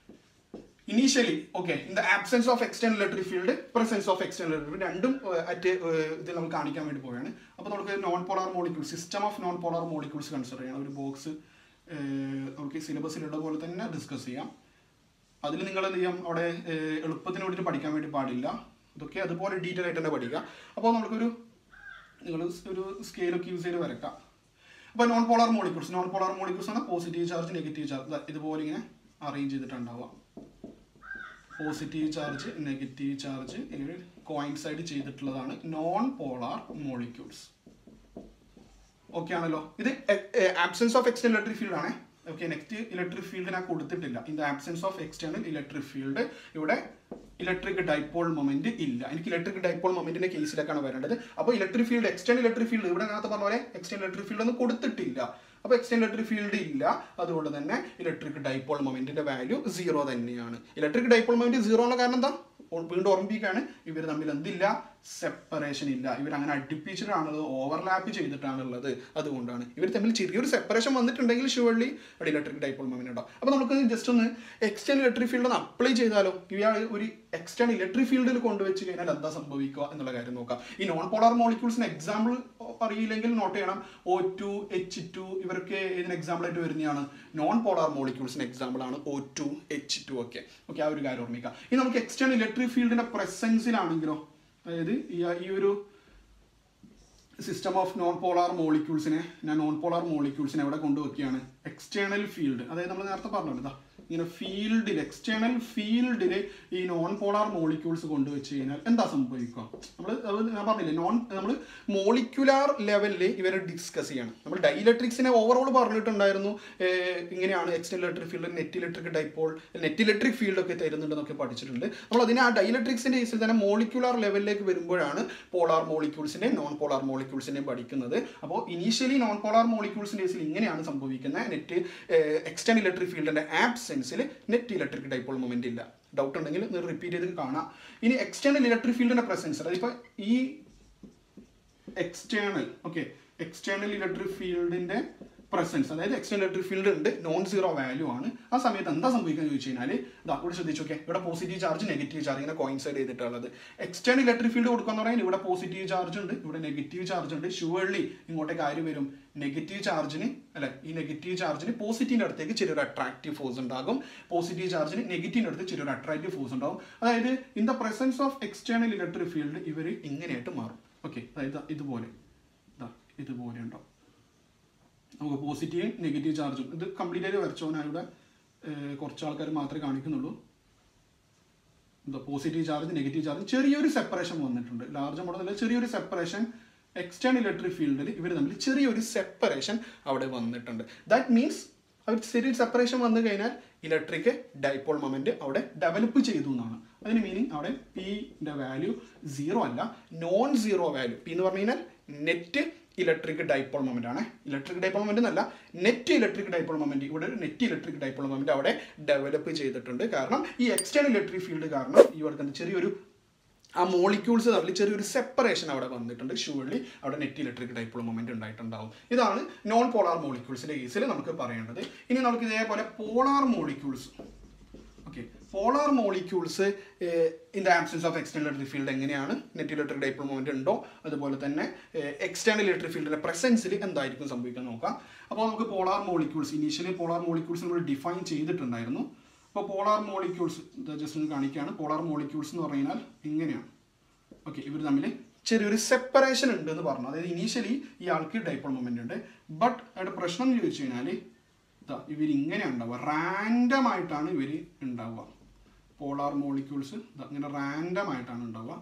initially okay in the absence of external electric field presence of external electric രണ്ടും അറ്റ് ഇതിൽ നമുക്ക് കാണിക്കാൻ വേണ്ടി പോവുകയാണ് അപ്പോൾ നമുക്ക് non polar molecule system of non polar molecules consider ചെയ്യണം ഒരു ബോക്സ് നമുക്ക് സിലബസിലുള്ള പോലെ തന്നെ ഡിസ്കസ് ചെയ്യാം അതിൽ നിങ്ങൾ എന്ത് ചെയ്യാം അവിടെ എളുപ്പത്തിന് വേണ്ടിയിട്ട് പഠിക്കാൻ വേണ്ടി പാടില്ല ഇതൊക്കെ അതുപോലെ ഡീറ്റെയിൽ ആയിട്ട് തന്നെ പഠിക്കുക അപ്പോൾ നമുക്കൊരു നിങ്ങൾ ഒരു സ്കെയിലൊക്കെ യൂസ് ചെയ്ത് വരക്കാം അപ്പോൾ non polar molecules non polar molecules ആണ് പോസിറ്റീവ് ചാർജ് നെഗറ്റീവ് ചാർജ് ഇതുപോലെ ഇങ്ങനെ അറേഞ്ച് ചെയ്തിട്ടുണ്ടാവുക പോസിറ്റീവ് ചാർജ് നെഗറ്റീവ് ചാർജ് ഇങ്ങനെ കോയിൻസൈഡ് ചെയ്തിട്ടുള്ളതാണ് നോൺ പോളാർ മോളിക്യൂൾസ് ഓക്കെ ആണല്ലോ ഇത് absence of external electric field ആണ് ഓക്കെ നെക്സ്റ്റ് ഇലക്ട്രിക് ഫീൽഡ് ഞാൻ കൊടുത്തിട്ടില്ല in the absence of external electric field ഇവിടെ ഇലക്ട്രിക് ഡൈപോൾ മൊമെന്റ് ഇല്ല എനിക്ക് ഇലക്ട്രിക് ഡൈപോൾ മൊമെന്റിന്റെ കേസിലേക്കാണ് വരേണ്ടത് അപ്പോൾ electric field external electric field ഇവിടെ നേരത്തെ പറഞ്ഞ പോലെ എക്സ്റ്റേണൽ ഇലക്ട്രിക് ഫീൽഡ് ഒന്നും കൊടുത്തിട്ടില്ല അപ്പോൾ എക്സ്റ്റേണൽ ഇലക്ട്രിക് ഫീൽഡ് ഇല്ല അതുകൊണ്ട് തന്നെ ഇലക്ട്രിക് ഡൈപോൾ മൊമെന്റിന്റെ വാല്യൂ സീറോ തന്നെയാണ് ഇലക്ട്രിക് ഡൈപോൾ മൊമെന്റ് സീറോ ഉള്ള കാരണം എന്താ വീണ്ടും ഓർമ്മിപ്പിക്കുകയാണ് ഇവർ തമ്മിൽ എന്തില്ല സെപ്പറേഷൻ ഇല്ല ഇവർ അങ്ങനെ അടുപ്പിച്ചിട്ടാണുള്ളത് ഓവർലാപ്പ് ചെയ്തിട്ടാണുള്ളത് അതുകൊണ്ടാണ് ഇവർ തമ്മിൽ ചെറിയൊരു സെപ്പറേഷൻ വന്നിട്ടുണ്ടെങ്കിൽ ഷുവർലി അവിടെ ഇലക്ട്രിക് ഡൈപോൾ മൊമെന്റ് ഉണ്ടാവും അപ്പോൾ നമുക്ക് ജസ്റ്റ് ഒന്ന് എക്സ്റ്റേണൽ ഇലക്ട്രിക് ഫീൽഡ് ഒന്ന് അപ്ലൈ ചെയ്താലോ ഇവയാൾ ഒരു എക്സ്റ്റേണൽ ഇലക്ട്രിക് ഫീൽഡിൽ കൊണ്ടുവച്ച് കഴിഞ്ഞാൽ എന്താ സംഭവിക്കുക എന്നുള്ള കാര്യം നോക്കാം ഈ നോൺ പോളാർ മോളിക്യൂൾസിന് എക്സാമ്പിൾ അറിയില്ലെങ്കിൽ നോട്ട് ചെയ്യണം ഒ ടു എച്ച് ടു ഇവർക്ക് ഇതിന് എക്സാമ്പിൾ ആയിട്ട് വരുന്നതാണ് നോൺ പോളാർ മോളിക്യൂൾസിന് എക്സാമ്പിൾ ആണ് ഒ ടു എച്ച് ടു ഒക്കെ ഓക്കെ ആ ഒരു കാര്യം ഓർമ്മിക്കാം ഇനി നമുക്ക് എക്സ്റ്റേണൽ ഇലക്ട്രിക് ഫീൽഡിന്റെ പ്രസൻസിലാണെങ്കിലോ അതായത് ഈ ഒരു സിസ്റ്റം ഓഫ് നോൺ പോളാർ മോളിക്യൂൾസിനെ ഞാൻ നോൺ പോളാർ മോളിക്യൂൾസിനെ എവിടെ കൊണ്ടുവയ്ക്കുകയാണ് എക്സ്റ്റേണൽ ഫീൽഡ് അതായത് നമ്മൾ നേരത്തെ പറഞ്ഞു ഇതാ ഇങ്ങനെ ഫീൽഡിൽ എക്സ്റ്റേണൽ ഫീൽഡിൽ ഈ നോൺ പോളാർ മോളിക്യൂൾസ് കൊണ്ടുവച്ച് കഴിഞ്ഞാൽ എന്താ സംഭവിക്കുക നമ്മൾ ഞാൻ പറഞ്ഞില്ലേ നോൺ നമ്മൾ മോളിക്യുലാർ ലെവലിൽ ഇവരെ ഡിസ്കസ് ചെയ്യണം നമ്മൾ ഡൈലക്ട്രിക്സിനെ ഓവറോൾ പറഞ്ഞിട്ടുണ്ടായിരുന്നു ഇങ്ങനെയാണ് external electric field net electric dipole net electric field ഒക്കെ തരുന്നുണ്ടെന്നൊക്കെ പഠിച്ചിട്ടുണ്ട് നമ്മൾ അതിനെ ആ ഡൈലക്ട്രിക്സിന്റെ കേസിൽ തന്നെ മോളിക്യുലാർ ലെവലിലേക്ക് വരുമ്പോഴാണ് പോളാർ മോളിക്യൂൾസിനെ നോൺ പോളാർ മോളിക്യൂൾസിനെ പഠിക്കുന്നത് അപ്പോൾ ഇനീഷ്യലി നോൺ പോളാർ മോളിക്യൂൾസിന്റെ കേസിൽ ഇങ്ങനെയാണ് സംഭവിക്കുന്നത് നെറ്റ് എക്സ്റ്റേണൽ ഇലക്ട്രിക് ഫീൽഡിന്റെ ആബ്സെൻസിൽ നെറ്റ് ഇലക്ട്രിക് ഡൈപ്പോൾ മൊമെന്റ് ഇല്ല ഡൗട്ട് ഉണ്ടെങ്കിൽ റിപ്പീറ്റ് ചെയ്ത് കാണാം ഇനി എക്സ്റ്റേണൽ ഇലക്ട്രിക് ഫീൽഡിന്റെ പ്രസൻസ് അതായത് ഇപ്പോൾ ഈ എക്സ്റ്റേണൽ ഓക്കെ എക്സ്റ്റേണൽ ഇലക്ട്രിക് ഫീൽഡിന്റെ പ്രസൻസ് അതായത് എക്സ്റ്റേണൽ ഇലക്ട്രിക് ഫീൽഡ് ഉണ്ട് നോൺ സീറോ വാല്യൂ ആണ് ആ സമയത്ത് എന്താ സംഭവിക്കുക ചോദിച്ചു കഴിഞ്ഞാൽ ഇതാ ഇവിടെ ശ്രദ്ധിച്ചു ഓക്കെ ഇവിടെ പോസിറ്റീവ് ചാർജ് നെഗറ്റീവ് ചാർജ് ഇങ്ങനെ കോയിൻസൈഡ് ചെയ്തിട്ടുള്ളത് എക്സ്റ്റേണൽ ഇലക്ട്രിക് ഫീൽഡ് കൊടുക്കുക പറഞ്ഞാൽ ഇവിടെ പോസിറ്റീവ് ചാർജ് ഉണ്ട് ഇവിടെ നെഗറ്റീവ് ചാർജ് ഉണ്ട് ഷുവർലി ഇങ്ങോട്ടേക്ക് ആര് വരും നെഗറ്റീവ് ചാർജിന് അല്ലെ ഈ നെഗറ്റീവ് ചാർജിന് പോസിറ്റീവിന്റെ അടുത്തേക്ക് ചെറിയൊരു അട്രാക്റ്റീവ് ഫോഴ്സ് ഉണ്ടാകും പോസിറ്റീവ് ചാർജിന് നെഗറ്റീവിന്റെ അടുത്ത് ചെറിയൊരു അട്രാക്റ്റീവ് ഫോഴ്സ് ഉണ്ടാകും അതായത് in the presence of external electric field ഇവർ ഇങ്ങനെയായിട്ട് മാറും ഓക്കെ അതായത് ഇതുപോലെ ഇതുപോലെ ഉണ്ടാവും നമുക്ക് പോസിറ്റീവ് നെഗറ്റീവ് ചാർജും ഇത് കംപ്ലീറ്റ് ആയിട്ട് വരച്ചോ ഞാൻ ഇവിടെ കുറച്ച് ആൾക്കാർ മാത്രമേ കാണിക്കുന്നുള്ളൂ എന്താ പോസിറ്റീവ് ചാർജ് നെഗറ്റീവ് ചാർജ് ചെറിയൊരു സെപ്പറേഷൻ വന്നിട്ടുണ്ട് ലാർജ് മോഡൽ ചെറിയൊരു സെപ്പറേഷൻ എക്സ്റ്റേണൽ ഇലക്ട്രിക് ഫീൽഡിൽ ഇവർ തമ്മിൽ ചെറിയൊരു സെപ്പറേഷൻ അവിടെ വന്നിട്ടുണ്ട് ദാറ്റ് മീൻസ് അവർ ചെറിയൊരു സെപ്പറേഷൻ വന്നു കഴിഞ്ഞാൽ ഇലക്ട്രിക് ഡൈപോൾ മൊമെന്റ് അവിടെ ഡെവലപ്പ് ചെയ്തു എന്നാണ് അതിന് മീനിങ് അവിടെ പിന്റെ വാല്യൂ സീറോ അല്ല നോൺ സീറോ വാല്യൂ പി എന്ന് പറഞ്ഞു കഴിഞ്ഞാൽ നെറ്റ് ഇലക്ട്രിക് ഡൈപോൾ മൊമെന്റ് ആണ് ഇലക്ട്രിക് ഡൈപോൾ മൊമെന്റ് എന്നല്ല നെറ്റ് ഇലക്ട്രിക് ഡൈപോൾ മൊമെന്റ് ഇവിടെ ഒരു നെറ്റ് ഇലക്ട്രിക് ഡൈപോൾ മൊമെന്റ് അവിടെ ഡെവലപ്പ് ചെയ്തിട്ടുണ്ട് കാരണം ഈ എക്സ്റ്റേണൽ ഇലക്ട്രിക് ഫീൽഡ് കാരണം ഇവർക്ക് എന്ത് ചെറിയൊരു ആ മോളിക്യൂൾസ് തമ്മിൽ ചെറിയൊരു സെപ്പറേഷൻ അവിടെ വന്നിട്ടുണ്ട് ഷുവർലി അവിടെ നെറ്റ് ഇലക്ട്രിക് ഡൈപോൾ മൊമെന്റ് ഉണ്ടായിട്ടുണ്ടാവും ഇതാണ് നോൺ പോളാർ മോളിക്യൂൾസിന്റെ കേസിൽ നമുക്ക് പറയേണ്ടത് ഇനി നമുക്ക് ഇതേപോലെ polar molecules okay polar molecules in the absence of external electric field എങ്ങനെയാണ് നെറ്റ് ഇലക്ട്രിക് ഡൈപോൾ മൊമെന്റ് ഉണ്ടോ അതുപോലെ തന്നെ എക്സ്റ്റേണൽ ഇലക്ട്രിക് ഫീൽഡിന്റെ പ്രസൻസിൽ എന്തായിരിക്കും സംഭവിക്കാൻ നോക്കാം അപ്പോൾ നമുക്ക് polar molecules initially polar molecules നമ്മൾ ഡിഫൈൻ ചെയ്തിട്ടുണ്ടായിരുന്നു അപ്പോൾ പോളാർ മോളിക്യൂൾസ് ജസ്റ്റ് ഒന്ന് കാണിക്കുകയാണ് പോളാർ മോളിക്യൂൾസ് എന്ന് പറഞ്ഞു കഴിഞ്ഞാൽ ഇങ്ങനെയാണ് ഓക്കെ ഇവർ തമ്മിൽ ചെറിയൊരു സെപ്പറേഷൻ ഉണ്ട് എന്ന് പറഞ്ഞു അതായത് ഇനീഷ്യലി ഇയാൾക്ക് ഡൈപോൾ മൊമെന്റ് ഉണ്ട് ബട്ട് അവിടെ പ്രശ്നം എന്ന് ചോദിച്ചു കഴിഞ്ഞാൽ ഇതാ ഇവർ ഇങ്ങനെ ഉണ്ടാവുക റാൻഡം ആയിട്ടാണ് ഇവർ ഉണ്ടാവുക പോളാർ മോളിക്യൂൾസ് ഇങ്ങനെ റാൻഡം ആയിട്ടാണ് ഉണ്ടാവുക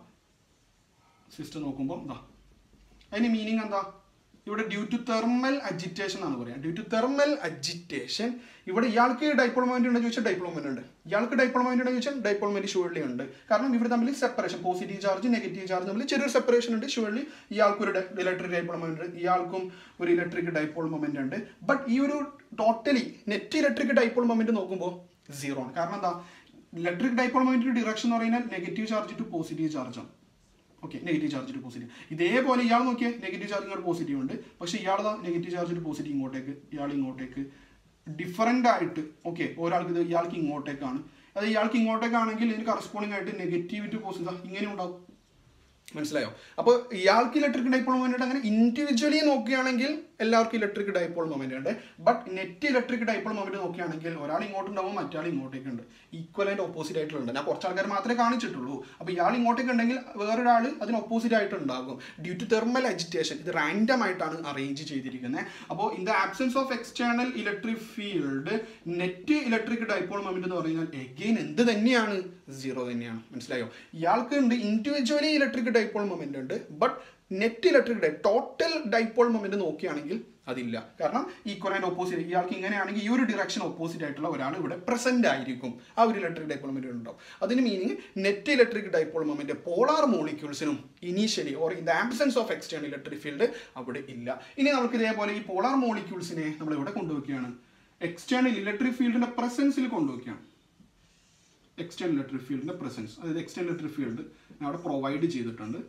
സിസ്റ്റം നോക്കുമ്പോൾ ഇതാ അതിന് മീനിങ് എന്താ ഇവിടെ ഡ്യൂ ടു തെർമൽ അജിറ്റേഷൻ ആണ് പറയാം ഡ്യൂ ടു തെർമൽ അജിറ്റേഷൻ ഇവിടെ ഇയാൾക്ക് ഡൈപോൾ മൊമെന്റ് ഉണ്ടെന്ന് ചോദിച്ചാൽ ഡൈപോൾ മൊമെന്റ് ഉണ്ട് ഇയാൾക്ക് ഡൈപോൾ മൊമെന്റ് ഉണ്ടെന്ന് ചോദിച്ചാൽ ഡൈപോൾ മൊമെന്റ് ഷുവർലി ഉണ്ട് കാരണം ഇവർ തമ്മിൽ separation positive charge negative charge തമ്മിൽ ചെറിയൊരു സെപ്പറേഷൻ ഉണ്ട് ഷുവർലി ഇയാൾക്ക് ഒരു ഇലക്ട്രിക് ഡൈപോൾ മൊമെന്റ് ഉണ്ട് ഇയാൾക്കും ഒരു ഇലക്ട്രിക് ഡൈപോൾ മൊമെന്റ് ഉണ്ട് ബട്ട് ഈ ഒരു totally net electric dipole moment നോക്കുമ്പോൾ സീറോ ആണ് കാരണം എന്താ ഇലക്ട്രിക് ഡൈപോൾ മൊമെന്റിന്റെ ഡിറക്ഷൻ എന്ന് പറയുന്നത് negative charge to positive charge ആണ് okay negative charge to positive ഇതേപോലെ ഇയാൾ നോക്കിയാൽ നെഗറ്റീവ് ചാർജ് ഇങ്ങോട്ട് പോസിറ്റീവ് ഉണ്ട് പക്ഷേ ഇയാൾ നെഗറ്റീവ് ചാർജ് ടു പോസിറ്റീവ് ഇങ്ങോട്ടേക്ക് ഇയാൾ ഇങ്ങോട്ടേക്ക് ഡിഫറൻ്റ് ആയിട്ട് ഓക്കെ ഒരാൾക്ക് ഇത് ഇയാൾക്ക് ഇങ്ങോട്ടേക്കാണ് അത് ഇയാൾക്ക് ഇങ്ങോട്ടേക്കാണെങ്കിൽ ഇതിന് കറസ്പോണ്ടിങ് ആയിട്ട് നെഗറ്റീവ് ടു പോസിറ്റീവ് ഇങ്ങനെ ഉണ്ടാവും മനസ്സിലായോ അപ്പോൾ ഇയാൾക്ക് ഇലക്ട്രിക് ഡൈപോൾ മൊമെന്റ് അങ്ങനെ ഇൻഡിവിജ്വലി നോക്കുകയാണെങ്കിൽ എല്ലാവർക്കും ഇലക്ട്രിക് ഡൈപോൾ മൊമെന്റ് ഉണ്ട് but net electric dipole moment നോക്കുകയാണെങ്കിൽ ഒരാൾ ഇങ്ങോട്ടുണ്ടാവും മറ്റാൾ ഇങ്ങോട്ടേക്ക് ഉണ്ട് ഈക്വൽ ആൻഡ് ഓപ്പോസിറ്റ് ആയിട്ടുള്ളത് ഞാൻ കുറച്ച് ആൾക്കാർ മാത്രമേ കാണിച്ചിട്ടുള്ളൂ അപ്പോൾ ഇയാൾ ഇങ്ങോട്ടേക്ക് ഉണ്ടെങ്കിൽ വേറൊരാൾ അതിന് ഓപ്പോസിറ്റ് ആയിട്ട് ഉണ്ടാകും ഡ്യൂ ടു തെർമൽ അജിറ്റേഷൻ ഇത് റാൻഡം ആയിട്ടാണ് അറേഞ്ച് ചെയ്തിരിക്കുന്നത് അപ്പോൾ in the absence of external electric field net electric dipole moment എന്ന് പറഞ്ഞാൽ എഗെയിൻ എന്ത് തന്നെയാണ് സീറോ തന്നെയാണ് മനസ്സിലായോ ഇയാൾക്ക് ഉണ്ട് ഇൻഡിവിജ്വലി ഇലക്ട്രിക് ഡൈപോൾ മൊമെന്റ് ഉണ്ട് but net electric di total dipole moment നോക്കുകയാണെങ്കിൽ അതില്ല കാരണം ഈക്വൽ ആൻഡ് ഓപ്പോസിറ്റ് ഇയാൾക്ക് ഇങ്ങനെയാണെങ്കിൽ ഈ ഒരു ഡിറക്ഷൻ ഓപ്പോസിറ്റ് ആയിട്ടുള്ള ഒരാൾ ഇവിടെ പ്രസന്റ് ആയിരിക്കും ആ ഒരു ഇലക്ട്രിക് ഡൈപോൾ മൊമെന്റ് ഉണ്ടാവും അതിന് meaning net electric dipole moment polar മോളിക്യൂൾസിനും initially or in the absence of external electric field അവിടെ ഇല്ല ഇനി നമുക്ക് ഇതേപോലെ ഈ പോളാർ മോളിക്യൂൾസിനെ നമ്മൾ ഇവിടെ കൊണ്ടുവയ്ക്കുകയാണ് എക്സ്റ്റേണൽ ഇലക്ട്രിക് ഫീൽഡിന്റെ പ്രസൻസിൽ കൊണ്ടുവയ്ക്കുകയാണ് എക്സ്റ്റേണൽ ഇലക്ട്രിക് ഫീൽഡിന്റെ പ്രസൻസ് അതായത് എക്സ്റ്റേണൽ ഇലക്ട്രിക് ഫീൽഡ് ഞാൻ അവിടെ പ്രൊവൈഡ് ചെയ്തിട്ടുണ്ട്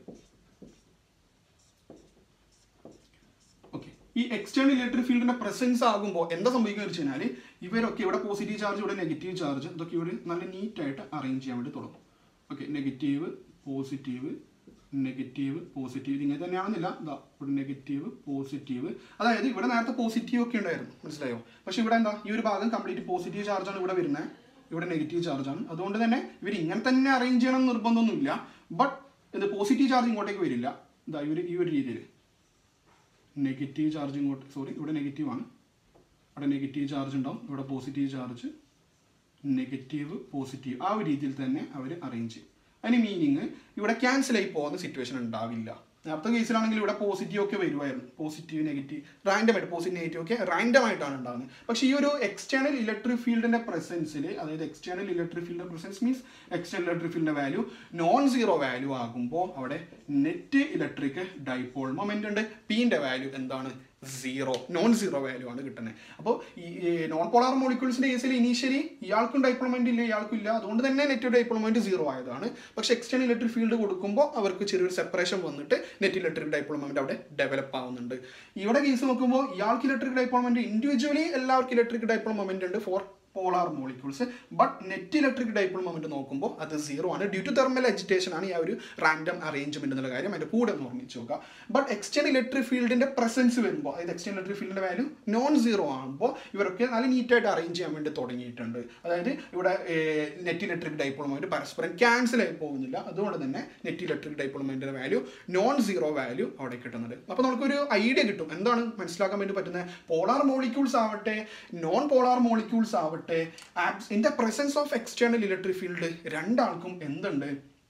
ഓക്കെ ഈ എക്സ്റ്റേണൽ ഇലക്ട്രിക് ഫീൽഡിന്റെ പ്രസൻസ് ആകുമ്പോൾ എന്താ സംഭവിക്കുക വെച്ച് കഴിഞ്ഞാൽ ഇവരൊക്കെ ഇവിടെ പോസിറ്റീവ് ചാർജ് ഇവിടെ നെഗറ്റീവ് ചാർജ് ഇതൊക്കെ ഇവർ നല്ല നീറ്റ് ആയിട്ട് അറേഞ്ച് ചെയ്യാൻ വേണ്ടി തുടങ്ങും okay negative positive negative positive ഇത് ഇങ്ങനെ തന്നെയാണെന്നില്ല ഇതാ ഇവിടെ നെഗറ്റീവ് പോസിറ്റീവ് അതായത് ഇവിടെ നേരത്തെ പോസിറ്റീവ് ഒക്കെ ഉണ്ടായിരുന്നു മനസ്സിലായോ പക്ഷെ ഇവിടെ എന്താ ഈ ഒരു ഭാഗം കംപ്ലീറ്റ് പോസിറ്റീവ് ചാർജാണ് ഇവിടെ വരുന്നത് ഇവിടെ നെഗറ്റീവ് ചാർജാണ് അതുകൊണ്ട് തന്നെ ഇവർ ഇങ്ങനെ തന്നെ അറേഞ്ച് ചെയ്യണം എന്ന് നിർബന്ധമൊന്നുമില്ല ബട്ട് ഇത് പോസിറ്റീവ് ചാർജ് ഇങ്ങോട്ടേക്ക് വരില്ല ഇതാ ഇവർ ഈ ഒരു രീതിയിൽ നെഗറ്റീവ് ചാർജ് ഇങ്ങോട്ട് സോറി ഇവിടെ നെഗറ്റീവ് ആണ് അവിടെ നെഗറ്റീവ് ചാർജ് ഉണ്ടാവും ഇവിടെ പോസിറ്റീവ് ചാർജ് നെഗറ്റീവ് പോസിറ്റീവ് ആ ഒരു രീതിയിൽ തന്നെ അവർ അറേഞ്ച് ചെയ്യും അതിന് മീനിങ് ഇവിടെ ക്യാൻസൽ ആയി പോകുന്ന സിറ്റുവേഷൻ ഉണ്ടാവില്ല നേരത്തെ കേസിലാണെങ്കിൽ ഇവിടെ പോസിറ്റീവ് ഒക്കെ വരുമായിരുന്നു പോസിറ്റീവ് നെഗറ്റീവ് റാൻഡം ആയിട്ട് പോസിറ്റീവ് നെഗറ്റീവ് ഒക്കെ റാൻഡം ആയിട്ടാണ് ഉണ്ടാകുന്നത് പക്ഷേ ഈ ഒരു എക്സ്റ്റേണൽ ഇലക്ട്രിക് ഫീൽഡിന്റെ പ്രസൻസിൽ അതായത് എക്സ്റ്റേണൽ ഇലക്ട്രിക് ഫീൽഡിന്റെ പ്രസൻസ് മീൻസ് എക്സ്റ്റേണൽ ഇലക്ട്രിക് ഫീൽഡിന്റെ വാല്യൂ നോൺ സീറോ വാല്യൂ ആകുമ്പോൾ അവിടെ നെറ്റ് ഇലക്ട്രിക് ഡൈപോൾ മൊമെന്റ് ഉണ്ട് പിന്റെ വാല്യൂ എന്താണ് സീറോ നോൺ സീറോ വാല്യൂ ആണ് കിട്ടുന്നത് അപ്പോൾ ഈ നോൺ പോളാർ മോളിക്യൂൾസിന്റെ കേസിൽ ഇനീഷ്യലി ഇയാൾക്കും ഡൈപ്ലോമെന്റ് ഇല്ല ഇയാൾക്കും ഇല്ല അതുകൊണ്ട് തന്നെ നെറ്റ് ഡൈപ്ലോമെന്റ് സീറോ ആയതാണ് പക്ഷേ എക്സ്റ്റേണൽ ഇലക്ട്രിക് ഫീൽഡ് കൊടുക്കുമ്പോൾ അവർക്ക് ചെറിയൊരു സെപ്പറേഷൻ വന്നിട്ട് നെറ്റ് ഇലക്ട്രിക് ഡൈപ്ലോമെന്റ് അവിടെ ഡെവലപ്പ് ആവുന്നുണ്ട് ഇവിടെ കേസ് നോക്കുമ്പോൾ ഇയാൾക്ക് ഇലക്ട്രിക് ഡൈപ്ലോമെന്റ് ഇൻഡിവിജ്വലി എല്ലാവർക്കും ഇലക്ട്രിക് ഡൈപ്പോൾ മൊമെന്റ് ഉണ്ട് for polar molecules but net electric dipole moment നോക്കുമ്പോൾ അത് സീറോ ആണ് ഡ്യൂ ടു തെർമൽ എജിറ്റേഷൻ ആണ് ഈ ആ ഒരു റാൻഡം അറേഞ്ച്മെന്റ് എന്നുള്ള കാര്യം അതിന്റെ കൂടെ ഒന്ന് ഓർമ്മിച്ച് നോക്കുക ബട്ട് എക്സ്റ്റേണൽ ഇലക്ട്രിക് ഫീൽഡിന്റെ പ്രസൻസ് വരുമ്പോൾ അതായത് എക്സ്റ്റേണൽ ഇലക്ട്രിക് ഫീൽഡിന്റെ വാല്യൂ നോൺ സീറോ ആകുമ്പോൾ ഇവരൊക്കെ നല്ല നീറ്റായിട്ട് അറേഞ്ച് ചെയ്യാൻ വേണ്ടി തുടങ്ങിയിട്ടുണ്ട് അതായത് ഇവിടെ നെറ്റ് ഇലക്ട്രിക് ഡൈപ്പോൾ മൊമെന്റ് പരസ്പരം ക്യാൻസൽ ആയി പോകുന്നില്ല അതുകൊണ്ട് തന്നെ നെറ്റ് ഇലക്ട്രിക് ഡൈപ്പോൾ മൊമെന്റിന്റെ വാല്യൂ നോൺ സീറോ വാല്യൂ അവിടെ കിട്ടുന്നത് അപ്പോൾ നമുക്കൊരു ഐഡിയ കിട്ടും എന്താണ് മനസ്സിലാക്കാൻ വേണ്ടി പറ്റുന്നത് പോളാർ മോളിക്യൂൾസ് ആവട്ടെ നോൺ പോളാർ മോളിക്യൂൾസ് ആവട്ടെ in the presence of external electric field രണ്ടാൾക്കും എന്തുണ്ട്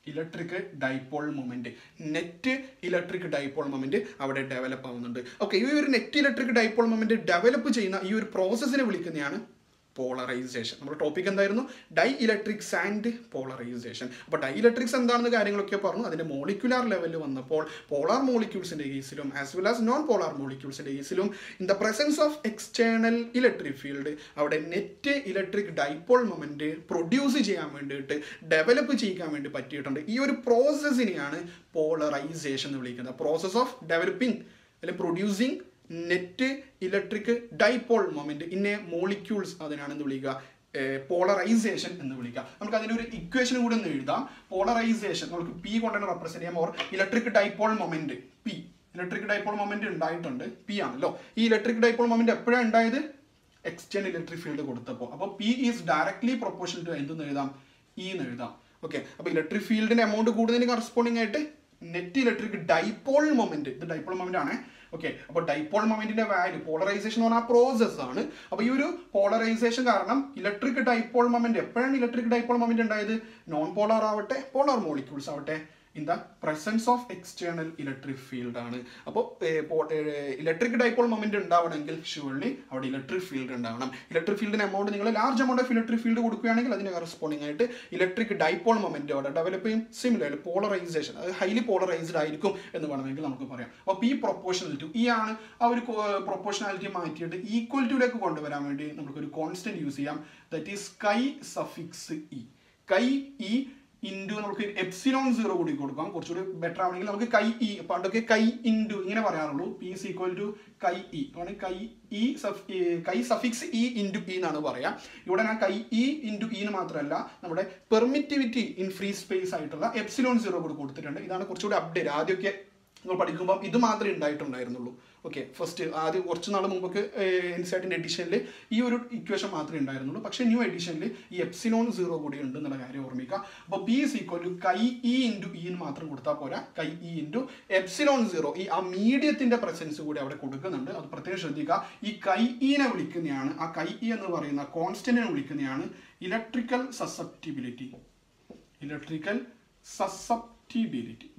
electric dipole moment net electric dipole moment അവിടെ ഡെവലപ്പ് ആവുന്നുണ്ട് ഓക്കെ ഈ ഒരു net electric dipole moment develop ചെയ്യുന്ന ഈ ഒരു പ്രോസസ്സിനെ വിളിക്കുന്നതാണ് പോളറൈസേഷൻ നമ്മുടെ ടോപ്പിക് എന്തായിരുന്നു ഡൈ ഇലക്ട്രിക്സ് ആൻഡ് പോളറൈസേഷൻ അപ്പോൾ ഡൈ ഇലക്ട്രിക്സ് എന്താണെന്ന് കാര്യങ്ങളൊക്കെ പറഞ്ഞു അതിന്റെ മോളിക്കുലാർ ലെവലിൽ വന്നപ്പോൾ പോളാർ മോളിക്യൂൾസിന്റെ കേസിലും as well as non polar മോളിക്യൂൾസിന്റെ കേസിലും in the presence of external electric field അവിടെ net electric dipole moment produce ചെയ്യാൻ വേണ്ടിയിട്ട് ഡെവലപ്പ് ചെയ്യാൻ വേണ്ടി പറ്റിയിട്ടുണ്ട് ഈ ഒരു പ്രോസസ്സിനെയാണ് പോളറൈസേഷൻ എന്ന് വിളിക്കുന്നത് പ്രോസസ് ഓഫ് ഡെവലപ്പിംഗ് അല്ലെങ്കിൽ producing net electric dipole moment ഇന്നെ മോളിക്യൂൾസ് അതിനാണ് എന്ത് വിളിക്കുക പോളറൈസേഷൻ എന്ന് വിളിക്കുക നമുക്ക് അതിന് ഒരു ഇക്വേഷൻ കൂടി ഒന്ന് എഴുതാം പോളറൈസേഷൻ നമുക്ക് പി കൊണ്ടാണ് റെപ്രസെന്റ് ചെയ്യാം or electric dipole moment P electric dipole moment ഉണ്ടായിട്ടുണ്ട് പി ആണല്ലോ ഈ ഇലക്ട്രിക് ഡൈപോൾ മൊമെന്റ് എപ്പോഴാണ് ഉണ്ടായത് എക്സ്റ്റേണൽ ഇലക്ട്രിക് ഫീൽഡ് കൊടുത്തപ്പോൾ അപ്പോൾ P is directly proportion to എന്തെന്ന് എഴുതാം ഇ എന്ന് എഴുതാം ഓക്കെ അപ്പോൾ ഇലക്ട്രിക് ഫീൽഡിന്റെ എമൗണ്ട് കൂടുന്നതിന് കറസ്പോണ്ടിങ് ആയിട്ട് നെറ്റ് ഇലക്ട്രിക് ഡൈപോൾ മൊമെന്റ് ഇത് ഡൈപോൾ മൊമെന്റ് ആണ് ഓക്കെ അപ്പോൾ ഡൈപോൾ മൊമെന്റിന്റെ വാല്യൂ പോളറൈസേഷൻ എന്ന് പറഞ്ഞാൽ പ്രോസസ് ആണ് അപ്പോൾ ഈ ഒരു പോളറൈസേഷൻ കാരണം ഇലക്ട്രിക് ഡൈപോൾ മൊമെന്റ് എപ്പോഴാണ് ഇലക്ട്രിക് ഡൈപോൾ മൊമെന്റ് ഉണ്ടായത് നോൺ പോളാർ ആവട്ടെ പോളാർ മോളിക്യൂൾസ് ആവട്ടെ in the presence of external electric field ആണ് അപ്പോൾ ഇലക്ട്രിക് ഡൈപോൾ മൊമെന്റ് ഉണ്ടാവണമെങ്കിൽ ഷുവർലി അവിടെ ഇലക്ട്രിക് ഫീൽഡ് ഉണ്ടാവണം ഇലക്ട്രിക് ഫീൽഡിന് എമൗണ്ട് നിങ്ങൾ large amount of electric field കൊടുക്കുകയാണെങ്കിൽ അതിന് കറസ്പോണ്ടിങ് ആയിട്ട് ഇലക്ട്രിക് ഡൈപോൾ മൊമെന്റ് അവിടെ ഡെവലപ്പ് ചെയ്യും സിമിലർ പോളറൈസേഷൻ അത് ഹൈലി പോളറൈസ്ഡ് ആയിരിക്കും എന്ന് വേണമെങ്കിൽ നമുക്ക് പറയാം അപ്പോൾ പി പ്രൊപ്പോർഷണൽ ടു ഈ ആണ് ആ ഒരു പ്രൊപ്പോർഷണാലിറ്റി മാറ്റിയിട്ട് ഈക്വൽ ടുയിലേക്ക് കൊണ്ടുവരാൻ വേണ്ടി നമുക്കൊരു കോൺസ്റ്റന്റ് യൂസ് ചെയ്യാം that is chi suffix E chi E into നമുക്ക് എപ്സിലോൺ സീറോ കൂടി കൊടുക്കാം കുറച്ചുകൂടി ബെറ്റർ ആവണമെങ്കിൽ നമുക്ക് കൈ ഇ പണ്ടൊക്കെ കൈ ഇൻറ്റു ഇങ്ങനെ പറയാറുള്ളൂ P is equal to chi E ആണ് കൈ ഇ കൈ സഫിക്സ് ഇ ഇൻറ്റു ഇ എന്നാണ് പറയാം ഇവിടെ ഞാൻ കൈ ഇ ഇൻറ്റു ഇ എന്ന് മാത്രമല്ല നമ്മുടെ പെർമിറ്റിവിറ്റി ഇൻ ഫ്രീ സ്പേസ് ആയിട്ടുള്ള എപ്സിലോൺ സീറോ കൂടി കൊടുത്തിട്ടുണ്ട് ഇതാണ് കുറച്ചുകൂടി അപ്ഡേറ്റ് ആദ്യമൊക്കെ നമ്മൾ പഠിക്കുമ്പോൾ ഇത് മാത്രമേ ഉണ്ടായിട്ടുണ്ടായിരുന്നുള്ളൂ ഓക്കെ ഫസ്റ്റ് ആദ്യം കുറച്ച് നാൾ മുമ്പൊക്കെ എൻസൈറ്റിൻ്റെ എഡിഷനിൽ ഈ ഒരു ഇക്വേഷൻ മാത്രമേ ഉണ്ടായിരുന്നുള്ളൂ പക്ഷേ ന്യൂ എഡിഷനിൽ ഈ എപ്സിലോൺ സീറോ കൂടി ഉണ്ട് എന്നുള്ള കാര്യം ഓർമ്മിക്കുക അപ്പോൾ B is equal to chi E into E എന്ന് മാത്രം കൊടുത്താൽ പോരാ കൈ ഇ ഇൻറ്റു എപ്സിലോൺ സീറോ ഈ ആ മീഡിയത്തിന്റെ പ്രസൻസ് കൂടി അവിടെ കൊടുക്കുന്നുണ്ട് അത് പ്രത്യേകം ശ്രദ്ധിക്കുക ഈ കൈ ഇനെ വിളിക്കുന്നതാണ് ആ കൈ ഇ എന്ന് പറയുന്ന കോൺസ്റ്റന്റിനെ വിളിക്കുന്നതാണ് electrical susceptibility electrical susceptibility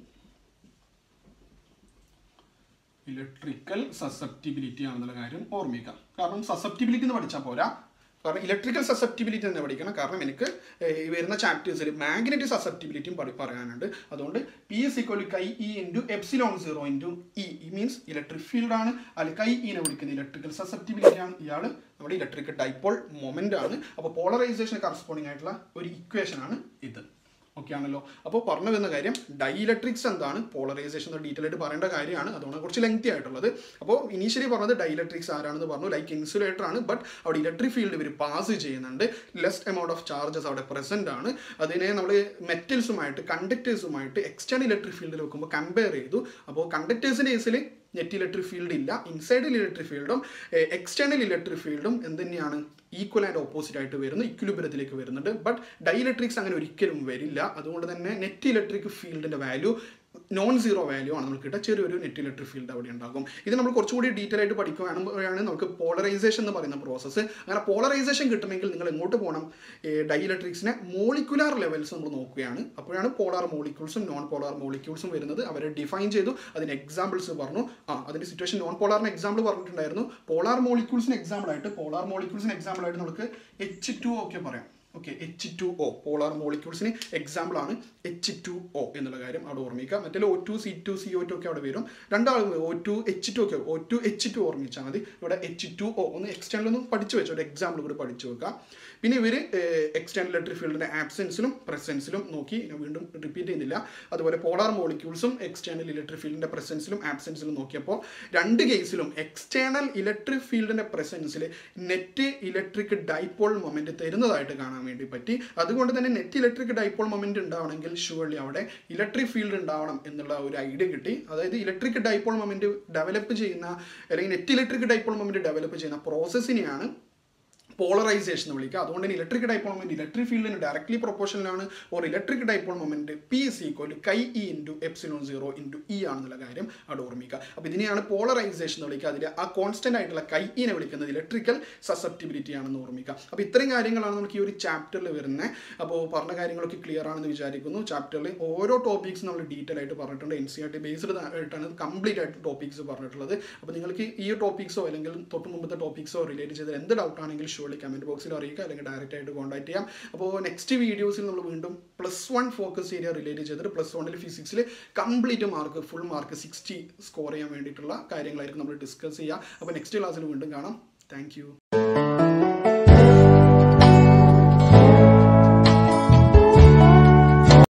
electrical susceptibility ആണെന്നുള്ള കാര്യം ഓർമ്മിക്കാം കാരണം സസെപ്റ്റിബിലിറ്റി എന്ന് പഠിച്ചാൽ പോരാ കാരണം ഇലക്ട്രിക്കൽ സസെപ്റ്റിബിലിറ്റി തന്നെ പഠിക്കണം കാരണം എനിക്ക് ഈ വരുന്ന ചാപ്റ്റേഴ്സിൽ മാഗ്നറ്റിക് സസെപ്റ്റിബിലിറ്റിയും പഠി പറയാനുണ്ട് അതുകൊണ്ട് P is equal chi E into epsilon zero into E means electric field ആണ് അല്ലെങ്കിൽ കൈ ഇനെ വിളിക്കുന്ന ഇലക്ട്രിക്കൽ സസെപ്റ്റിബിലിറ്റി ആണ് ഇയാൾ നമ്മുടെ ഇലക്ട്രിക്കൽ ഡൈപോൾ മൊമെന്റ് ആണ് അപ്പോൾ പോളറൈസേഷൻ കറസ്പോണ്ടിങ് ആയിട്ടുള്ള ഒരു ഇക്വേഷൻ ആണ് ഇത് ഓക്കെ ആണല്ലോ അപ്പോൾ പറഞ്ഞു വരുന്ന കാര്യം ഡൈലക്ട്രിക്സ് എന്താണ് പോളറൈസേഷൻ ഡീറ്റെയിൽ ആയിട്ട് പറയേണ്ട കാര്യമാണ് അതുകൊണ്ട് കുറച്ച് ലെങ്തി ആയിട്ടുള്ളത് അപ്പോൾ ഇനീഷ്യലി പറഞ്ഞത് ഡൈലക്ട്രിക്സ് ആരാണെന്ന് പറഞ്ഞു ലൈക്ക് ഇൻസുലേറ്റർ ആണ് ബട്ട് അവിടെ ഇലക്ട്രിക് ഫീൽഡ് ഇവർ പാസ് ചെയ്യുന്നുണ്ട് ലെസ് എമൗണ്ട് ഓഫ് ചാർജസ് അവിടെ പ്രസന്റ് ആണ് അതിനെ നമ്മൾ മെറ്റൽസുമായിട്ട് കണ്ടക്ടേഴ്സുമായിട്ട് എക്സ്റ്റേണൽ ഇലക്ട്രിക് ഫീൽഡിൽ വെക്കുമ്പോൾ കമ്പയർ ചെയ്തു അപ്പോൾ കണ്ടക്ടേഴ്സിൻ്റെ കേസിൽ നെറ്റ് ഇലക്ട്രിക് ഫീൽഡ് ഇല്ല ഇൻസൈഡിൽ ഇലക്ട്രിക് ഫീൽഡും എക്സ്റ്റേണൽ ഇലക്ട്രിക് ഫീൽഡും എന്ത് തന്നെയാണ് ഈക്വൽ ആൻഡ് ഓപ്പോസിറ്റ് ആയിട്ട് വരുന്നു ഇക്വിലിബ്രത്തിലേക്ക് വരുന്നുണ്ട് ബട്ട് ഡൈലക്ട്രിക്സ് അങ്ങനെ ഒരിക്കലും വരില്ല അതുകൊണ്ട് തന്നെ നെറ്റ് ഇലക്ട്രിക് ഫീൽഡിന്റെ വാല്യൂ നോൺ സീറോ വാല്യൂ ആണ് നമുക്ക് കിട്ടുക ചെറിയൊരു നെറ്റ് ഇലക്ട്രിക് ഫീൽഡ് അവിടെ ഉണ്ടാകും ഇത് നമ്മൾ കുറച്ചുകൂടി ഡീറ്റെയിൽ ആയിട്ട് പഠിക്കുകയാണെന്ന് നമുക്ക് പോളറൈസേഷൻ എന്ന് പറയുന്ന പ്രോസസ്സ് അങ്ങനെ പോളറൈസേഷൻ കിട്ടണമെങ്കിൽ നിങ്ങൾ എങ്ങോട്ട് പോകണം ഡൈ ഇലക്ട്രിക്സിനെ മോളിക്കുലാർ ലെവൽസ് നമ്മൾ നോക്കുകയാണ് അപ്പോഴാണ് പോളാർ മോളിക്യൂൾസും നോൺ പോളാർ മോളിക്യൂൾസും വരുന്നത് അവരെ ഡിഫൈൻ ചെയ്തു അതിന് എക്സാമ്പിൾസ് പറഞ്ഞു ആ അതിന്റെ സിറ്റുവേഷൻ നോൺ പോളാറിന് എക്സാമ്പിൾ പറഞ്ഞിട്ടുണ്ടായിരുന്നു പോളാർ മോളിക്യൂൾസിന് എക്സാമ്പിൾ ആയിട്ട് പോളാർ മോളിക്യൂൾസിന് എക്സാമ്പിൾ ആയിട്ട് നമുക്ക് എച്ച് ടു ഒക്കെ പറയാം okay H two O polar മോളിക്യൂൾസിന് എക്സാമ്പിൾ ആണ് എച്ച് ടു ഒ എന്നുള്ള കാര്യം അവിടെ ഓർമ്മിക്കുക മറ്റേ O two C two C O two ഒക്കെ അവിടെ വരും രണ്ടാളും ഒ ടു എച്ച് ടു ഒക്കെ ഒ ടു എച്ച് ടു ഓർമ്മിച്ചാൽ മതി ഇവിടെ എച്ച് ടു ഒ ഒന്ന് എക്സ്റ്റേണൽ ഒന്ന് പഠിച്ചു വെച്ചോ ഒരു എക്സാമ്പിൾ കൂടി പഠിച്ചു വെക്കുക പിന്നെ ഇവർ എക്സ്റ്റേണൽ ഇലക്ട്രിക് ഫീൽഡിന്റെ ആബ്സെൻസിലും പ്രസൻസിലും നോക്കി ഞാൻ വീണ്ടും റിപ്പീറ്റ് ചെയ്യുന്നില്ല അതുപോലെ പോളാർ മോളിക്യൂൾസും എക്സ്റ്റേണൽ ഇലക്ട്രിക് ഫീൽഡിന്റെ പ്രസൻസിലും ആബ്സെൻസിലും നോക്കിയപ്പോൾ രണ്ട് കേസിലും എക്സ്റ്റേണൽ ഇലക്ട്രിക് ഫീൽഡിന്റെ പ്രസൻസിൽ നെറ്റ് ഇലക്ട്രിക് ഡൈപോൾ മൊമെന്റ് തരുന്നതായിട്ട് കാണാൻ വേണ്ടി പറ്റി അതുകൊണ്ട് തന്നെ നെറ്റ് ഇലക്ട്രിക് ഡൈപോൾ മൊമെന്റ് ഉണ്ടാവണമെങ്കിൽ ഷുവർലി അവിടെ ഇലക്ട്രിക് ഫീൽഡ് ഉണ്ടാവണം എന്നുള്ള ഒരു ഐഡിയ കിട്ടി അതായത് ഇലക്ട്രിക് ഡൈപോൾ മൊമെന്റ് ഡെവലപ്പ് ചെയ്യുന്ന അല്ലെങ്കിൽ net electric dipole moment develop ചെയ്യുന്ന പ്രോസസ്സിനെയാണ് പോളറൈസേഷൻ എന്ന് വിളിക്കുക അതുകൊണ്ട് തന്നെ ഇലക്ട്രിക് ഡൈപോൾ മൊമെന്റ് ഇലക്ട്രിക് ഫീൽഡിന് ഡയറക്ട്ലി പ്രൊപ്പോർഷനിലാണ് or electric dipole moment P is equal chi E into epsilon zero into E ആണെന്നുള്ള കാര്യം അവിടെ ഓർമ്മിക്കുക അപ്പോൾ ഇതിനെയാണ് പോളറൈസേഷൻ എന്ന് വിളിക്കുക അതിൽ ആ കോൺസ്റ്റന്റ് ആയിട്ടുള്ള കൈ ഇനെ വിളിക്കുന്നത് ഇലക്ട്രിക്കൽ സസെപ്റ്റിബിലിറ്റി ആണെന്ന് ഓർമ്മിക്കുക അപ്പോൾ ഇത്രയും കാര്യങ്ങളാണ് നമുക്ക് ഈ ഒരു ചാപ്റ്ററിൽ വരുന്നത് അപ്പോൾ പറഞ്ഞ കാര്യങ്ങളൊക്കെ ക്ലിയർ ആണെന്ന് വിചാരിക്കുന്നു ചാപ്റ്ററിൽ ഓരോ ടോപ്പിക്സ് നമ്മൾ ഡീറ്റെയിൽ ആയിട്ട് പറഞ്ഞിട്ടുണ്ട് N C R T based ആയിട്ടാണ് കംപ്ലീറ്റ് ആയിട്ട് ടോപ്പിക്സ് പറഞ്ഞിട്ടുള്ളത് അപ്പോൾ നിങ്ങൾക്ക് ഈ ടോപ്പിക്സോ അല്ലെങ്കിൽ തൊട്ട് മുമ്പത്തെ ടോപ്പിക്സോ റിലേറ്റ് ചെയ്ത് എന്ത് ഡൗട്ട് ആണെങ്കിലും ഷുവർലി കമൻറ്റ് ബോക്സിൽ അറിയിക്കുക അല്ലെങ്കിൽ ഡയറക്റ്റ് ആയിട്ട് കോൺടാക്ട് ചെയ്യാം അപ്പോൾ നെക്സ്റ്റ് വീഡിയോസിൽ നമ്മൾ വീണ്ടും plus one focus area relate ചെയ്തിട്ട് പ്ലസ് വണ്ണിൽ ഫിസിക്സിൽ complete mark full mark sixty score ചെയ്യാൻ വേണ്ടിയിട്ടുള്ള കാര്യങ്ങളായിരിക്കും നമ്മൾ ഡിസ്കസ് ചെയ്യുക അപ്പോൾ നെക്സ്റ്റ് ക്ലാസ്സിൽ വീണ്ടും കാണാം താങ്ക്